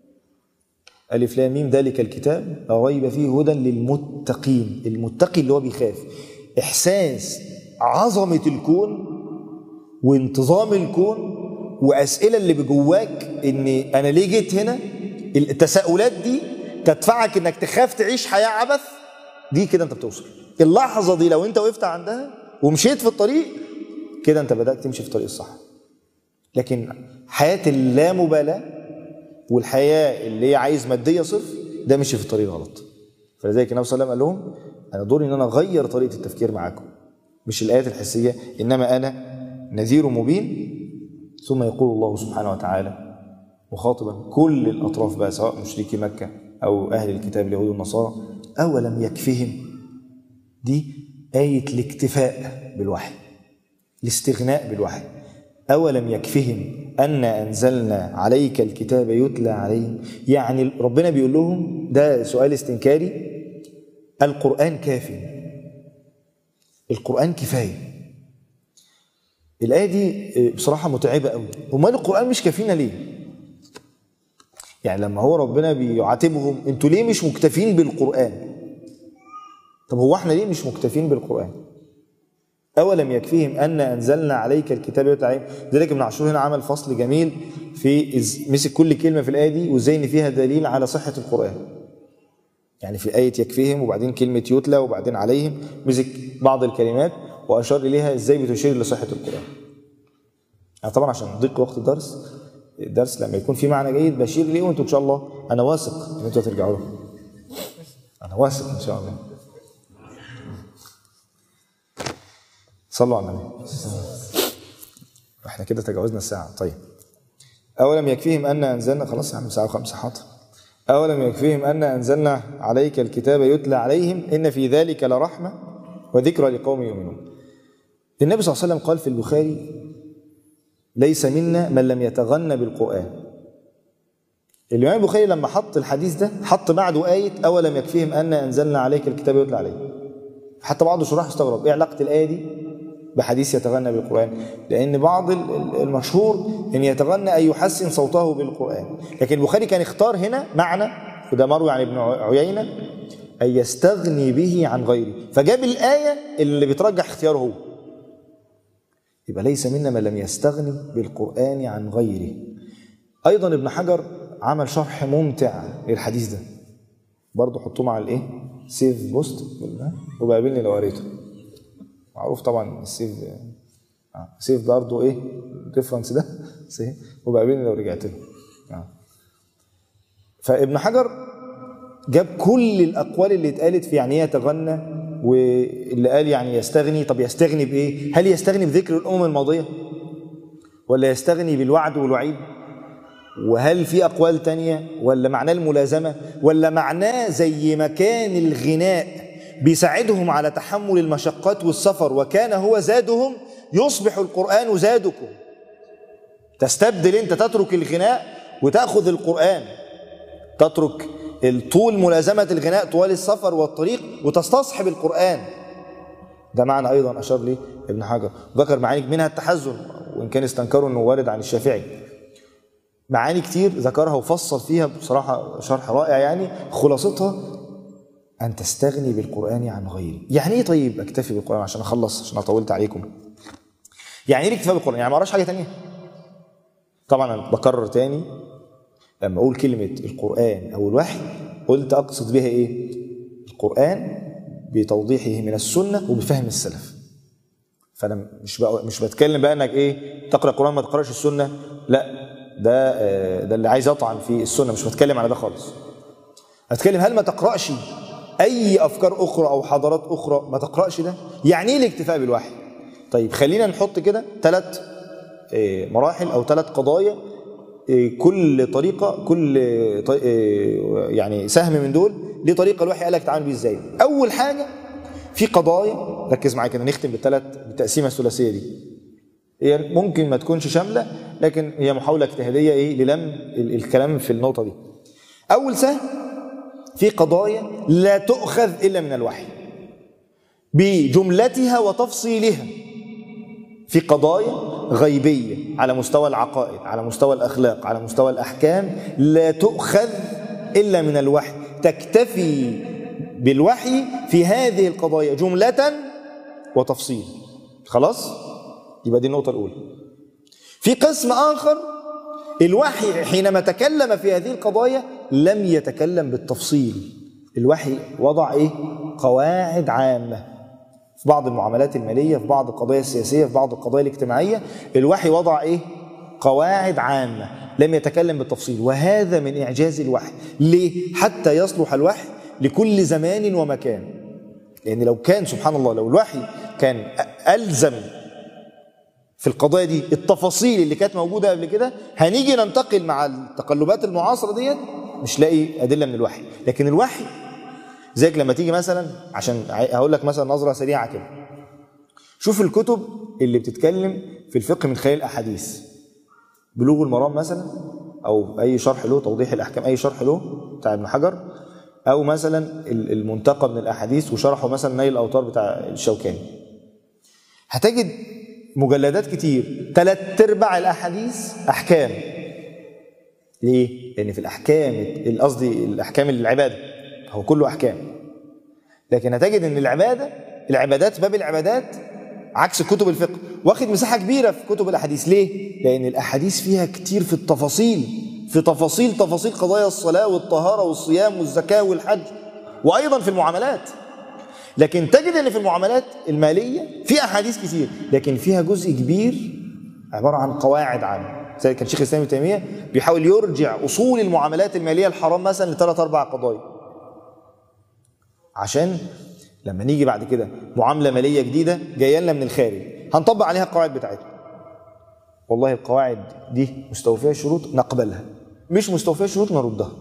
A: ألف لام ميم ذلك الكتاب لا ريب فيه هدى للمتقين المتقي اللي هو بيخاف إحساس عظمة الكون وانتظام الكون وأسئلة اللي بجواك إن أنا ليه جيت هنا التساؤلات دي تدفعك إنك تخاف تعيش حياة عبث دي كده أنت بتوصل اللحظة دي لو أنت وقفت عندها ومشيت في الطريق كده أنت بدأت تمشي في الطريق الصح لكن حياة اللامبالاة والحياه اللي هي عايز ماديه صرف ده مشي في الطريق غلط فلذلك النبي صلى الله عليه وسلم قال لهم انا دوري ان انا اغير طريقه التفكير معاكم مش الايات الحسيه انما انا نذير مبين ثم يقول الله سبحانه وتعالى مخاطبا كل الاطراف بقى سواء مشركي مكه او اهل الكتاب اليهود والنصارى اولم يكفهم دي ايه الاكتفاء بالوحي الاستغناء بالوحي أولم يكفهم أن أنزلنا عليك الكتاب يتلى عليهم يعني ربنا بيقول لهم ده سؤال استنكاري القرآن كافي القرآن كفاية الآية دي بصراحة متعبة قوي أمال القرآن مش كافينا ليه يعني لما هو ربنا بيعاتبهم انتوا ليه مش مكتفين بالقرآن طب هو احنا ليه مش مكتفين بالقرآن أولم يكفيهم أن أنزلنا عليك الكتاب يتلى عليهم ذلك ابن عاشور هنا عمل فصل جميل في إز- مسك كل كلمة في الآية دي وإزاي إن فيها دليل على صحة القرآن يعني في آية يكفيهم وبعدين كلمة يتلى وبعدين عليهم مسك بعض الكلمات وأشار إليها إزاي بتشير لصحة القرآن يعني طبعا عشان ضيق وقت الدرس الدرس لما يكون في معنى جيد بشير ليه وانتم ان شاء الله انا واثق ان انتوا هترجعوا له انا واثق ان شاء الله صلوا على النبي احنا كده تجاوزنا الساعة طيب أولم يكفيهم أن أنزلنا خلاص يا عم ساعة وخمسة حاضر أولم يكفيهم أن أنزلنا عليك الكتاب يتلى عليهم إن في ذلك لرحمة وذكرى لقوم يؤمنون النبي صلى الله عليه وسلم قال في البخاري ليس منا من لم يتغنى بالقرآن الإمام البخاري لما حط الحديث ده حط بعده آية أولم يكفيهم أن أنزلنا عليك الكتاب يتلى عليه حتى بعض الشراح استغرب إيه علاقة الآية دي بحديث يتغنى بالقرآن لأن بعض المشهور أن يتغنى أن يحسن صوته بالقرآن لكن البخاري كان اختار هنا معنى وده مروي عن ابن عيينة أن يستغني به عن غيره فجاب الآية اللي بترجح اختياره هو يبقى ليس منا من لم يستغني بالقرآن عن غيره أيضا ابن حجر عمل شرح ممتع للحديث ده برضه حطوه مع الايه سيف بوست وبقابلني لو قريته معروف طبعا السيف آه. سيف برضه ايه الريفرنس ده سيف وبقابلني لو رجعت له آه. فابن حجر جاب كل الاقوال اللي اتقالت في يعني ايه يتغنى واللي قال يعني يستغني طب يستغني بايه هل يستغني بذكر الامم الماضيه ولا يستغني بالوعد والوعيد وهل في أقوال تانية ولا معناه الملازمة ولا معناه زي ما كان الغناء بيساعدهم على تحمل المشقات والسفر وكان هو زادهم يصبح القرآن زادكم تستبدل انت تترك الغناء وتأخذ القرآن تترك طول ملازمة الغناء طوال السفر والطريق وتستصحب القرآن ده معنى أيضا أشار ليه ابن حجر ذكر معاني منها التحزن وإن كان استنكروا أنه وارد عن الشافعي معاني كتير ذكرها وفصل فيها بصراحة شرح رائع يعني خلاصتها أن تستغني بالقرآن عن غيره يعني إيه طيب أكتفي بالقرآن عشان أخلص عشان أطولت عليكم يعني إيه الاكتفاء بالقرآن يعني ما أقراش حاجة تانية طبعا أنا بكرر تاني لما أقول كلمة القرآن أو الوحي قلت أقصد بها إيه القرآن بتوضيحه من السنة وبفهم السلف فأنا مش بقى مش بتكلم بقى إنك إيه تقرأ القرآن ما تقرأش السنة لا ده ده اللي عايز يطعن في السنه مش بتكلم على ده خالص هتكلم هل ما تقراش اي افكار اخرى او حضارات اخرى ما تقراش ده يعني ايه الاكتفاء بالوحي طيب خلينا نحط كده ثلاث مراحل او ثلاث قضايا كل طريقه كل يعني سهم من دول ليه طريقه الوحي قال لك تعامل بيه ازاي اول حاجه في قضايا ركز معايا كده نختم بالثلاث بالتقسيمه الثلاثيه دي هي ممكن ما تكونش شاملة لكن هي محاولة اجتهادية إيه للم الكلام في النقطة دي أول سهم في قضايا لا تؤخذ إلا من الوحي بجملتها وتفصيلها في قضايا غيبية على مستوى العقائد على مستوى الأخلاق على مستوى الأحكام لا تؤخذ إلا من الوحي تكتفي بالوحي في هذه القضايا جملة وتفصيل خلاص؟ يبقى دي النقطة الأولى في قسم آخر الوحي حينما تكلم في هذه القضايا لم يتكلم بالتفصيل الوحي وضع إيه؟ قواعد عامة في بعض المعاملات المالية في بعض القضايا السياسية في بعض القضايا الاجتماعية الوحي وضع إيه؟ قواعد عامة لم يتكلم بالتفصيل وهذا من إعجاز الوحي ليه؟ حتى يصلح الوحي لكل زمان ومكان لأن لو كان سبحان الله لو الوحي كان ألزم في القضايا دي التفاصيل اللي كانت موجودة قبل كده هنيجي ننتقل مع التقلبات المعاصرة ديت مش لاقي أدلة من الوحي لكن الوحي زيك لما تيجي مثلا عشان هقول لك مثلا نظرة سريعة كده شوف الكتب اللي بتتكلم في الفقه من خلال الأحاديث بلوغ المرام مثلا أو أي شرح له توضيح الأحكام أي شرح له بتاع ابن حجر أو مثلا المنتقى من الأحاديث وشرحه مثلا نيل الأوتار بتاع الشوكاني هتجد مجلدات كتير ثلاث ارباع الاحاديث احكام ليه لان في الاحكام قصدي الاحكام العباده هو كله احكام لكن هتجد ان العباده العبادات باب العبادات عكس كتب الفقه واخد مساحه كبيره في كتب الاحاديث ليه لان الاحاديث فيها كتير في التفاصيل في تفاصيل تفاصيل قضايا الصلاه والطهاره والصيام والزكاه والحج وايضا في المعاملات لكن تجد ان في المعاملات الماليه في احاديث كتير لكن فيها جزء كبير عباره عن قواعد عامه زي كان شيخ الاسلام ابن تيميه بيحاول يرجع اصول المعاملات الماليه الحرام مثلا لثلاث اربع قضايا عشان لما نيجي بعد كده معامله ماليه جديده جايه لنا من الخارج هنطبق عليها القواعد بتاعتها والله القواعد دي مستوفيه الشروط نقبلها مش مستوفيه الشروط نردها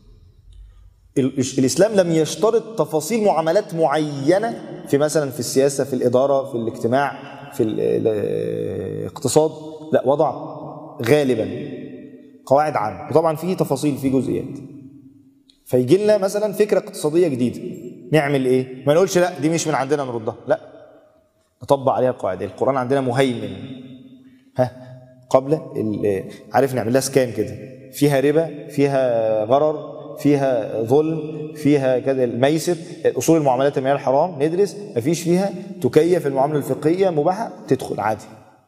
A: الاسلام لم يشترط تفاصيل معاملات معينه في مثلا في السياسه في الاداره في الاجتماع في الاقتصاد لا وضع غالبا قواعد عامه وطبعا في تفاصيل في جزئيات فيجي لنا مثلا فكره اقتصاديه جديده نعمل ايه ما نقولش لا دي مش من عندنا نردها لا نطبق عليها القواعد القران عندنا مهيمن ها قبل ال- عارف نعمل لها سكان كده فيها ربا فيها غرر فيها ظلم فيها كده الميسر اصول المعاملات الماليه الحرام ندرس مفيش فيها تكيف المعامله الفقهيه مباحه تدخل عادي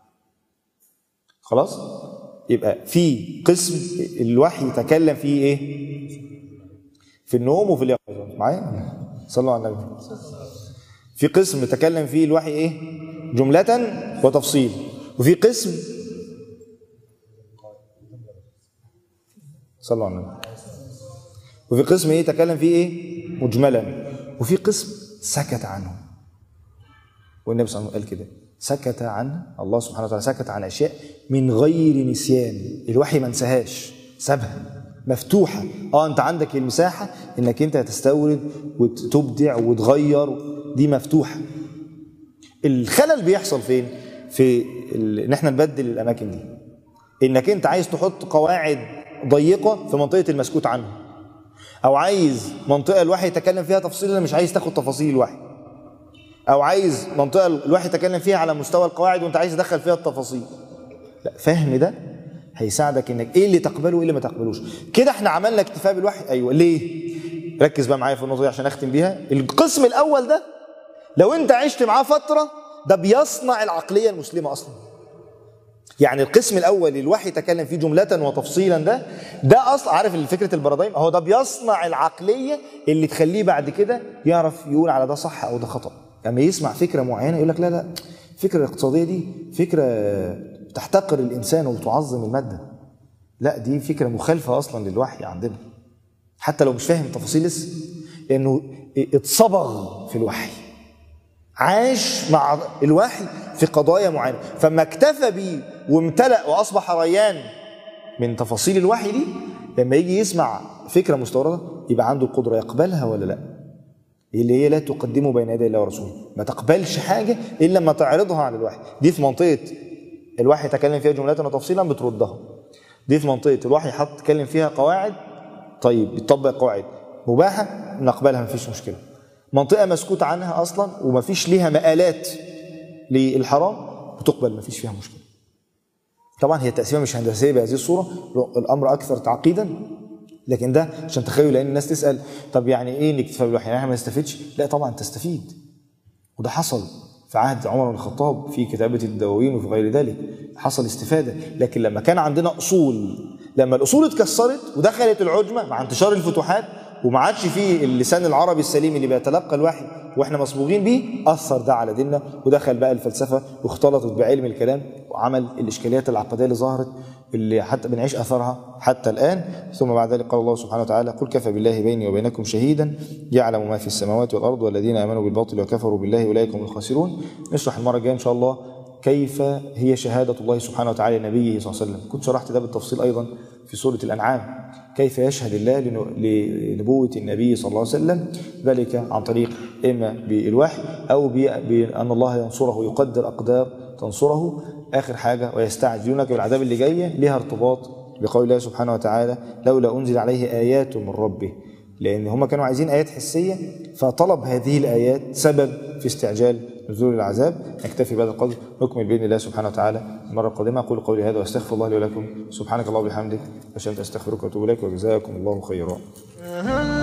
A: خلاص يبقى في قسم الوحي يتكلم فيه ايه في النوم وفي اليقظه معايا صلوا على النبي في قسم تكلم فيه الوحي ايه جمله وتفصيل وفي قسم صلوا على النبي وفي قسم ايه تكلم فيه ايه مجملا وفي قسم سكت عنه والنبي صلى الله عليه وسلم قال كده سكت عن الله سبحانه وتعالى سكت عن اشياء من غير نسيان الوحي ما انساهاش سابها مفتوحه اه انت عندك المساحه انك انت تستورد وتبدع وتغير دي مفتوحه الخلل بيحصل فين في ال- ان احنا نبدل الاماكن دي انك انت عايز تحط قواعد ضيقه في منطقه المسكوت عنها او عايز منطقه الوحي يتكلم فيها تفصيلا مش عايز تاخد تفاصيل الوحي او عايز منطقه الوحي يتكلم فيها على مستوى القواعد وانت عايز تدخل فيها التفاصيل لا فهم ده هيساعدك انك ايه اللي تقبله وايه اللي ما تقبلوش كده احنا عملنا اكتفاء بالوحي ايوه ليه ركز بقى معايا في النقطه دي عشان اختم بيها القسم الاول ده لو انت عشت معاه فتره ده بيصنع العقليه المسلمه اصلا يعني القسم الاول الوحي يتكلم فيه جمله وتفصيلا ده ده اصلا عارف فكره البارادايم هو ده بيصنع العقليه اللي تخليه بعد كده يعرف يقول على ده صح او ده خطا لما يعني يسمع فكره معينه يقول لك لا لا الفكره الاقتصاديه دي فكره تحتقر الانسان وتعظم الماده لا دي فكره مخالفه اصلا للوحي عندنا حتى لو مش فاهم تفاصيل لسه لانه اتصبغ في الوحي عاش مع الوحي في قضايا معينه فما اكتفى بيه وامتلأ واصبح ريان من تفاصيل الوحي دي لما يجي يسمع فكره مستورده يبقى عنده القدره يقبلها ولا لا اللي هي لا تقدمه بين يدي الله ورسوله ما تقبلش حاجه الا لما تعرضها على الوحي دي في منطقه الوحي يتكلم فيها جملة وتفصيلا بتردها دي في منطقه الوحي حط يتكلم فيها قواعد طيب يطبق قواعد مباحه نقبلها مفيش مشكله منطقه مسكوت عنها اصلا ومفيش ليها مآلات للحرام بتقبل مفيش فيها مشكله طبعا هي التقسيمه مش هندسيه بهذه الصوره الامر اكثر تعقيدا لكن ده عشان تخيل لان الناس تسال طب يعني ايه الاكتفاء بالوحي يعني احنا ما نستفيدش لا طبعا تستفيد وده حصل في عهد عمر بن الخطاب في كتابه الدواوين وفي غير ذلك حصل استفاده لكن لما كان عندنا اصول لما الاصول اتكسرت ودخلت العجمه مع انتشار الفتوحات وما عادش فيه اللسان العربي السليم اللي بيتلقى الوحي واحنا مصبوغين بيه اثر ده على ديننا ودخل بقى الفلسفه واختلطت بعلم الكلام وعمل الاشكاليات العقديه اللي ظهرت اللي حتى بنعيش اثرها حتى الان ثم بعد ذلك قال الله سبحانه وتعالى قل كفى بالله بيني وبينكم شهيدا يعلم ما في السماوات والارض والذين امنوا بالباطل وكفروا بالله اولئك هم الخاسرون نشرح المره الجايه ان شاء الله كيف هي شهاده الله سبحانه وتعالى لنبيه صلى الله عليه وسلم كنت شرحت ده بالتفصيل ايضا في سوره الانعام كيف يشهد الله لنبوة النبي صلى الله عليه وسلم ذلك عن طريق إما بالوحي أو بأن الله ينصره يقدر أقدار تنصره آخر حاجة ويستعجلونك بالعذاب اللي جاية لها ارتباط بقول الله سبحانه وتعالى لولا أنزل عليه آيات من ربه لأن هم كانوا عايزين آيات حسية فطلب هذه الآيات سبب في استعجال نزول العذاب نكتفي بهذا القدر نكمل باذن الله سبحانه وتعالى المره القادمه اقول قولي هذا واستغفر الله لي ولكم سبحانك اللهم وبحمدك اشهد ان استغفرك واتوب اليك وجزاكم الله خيرا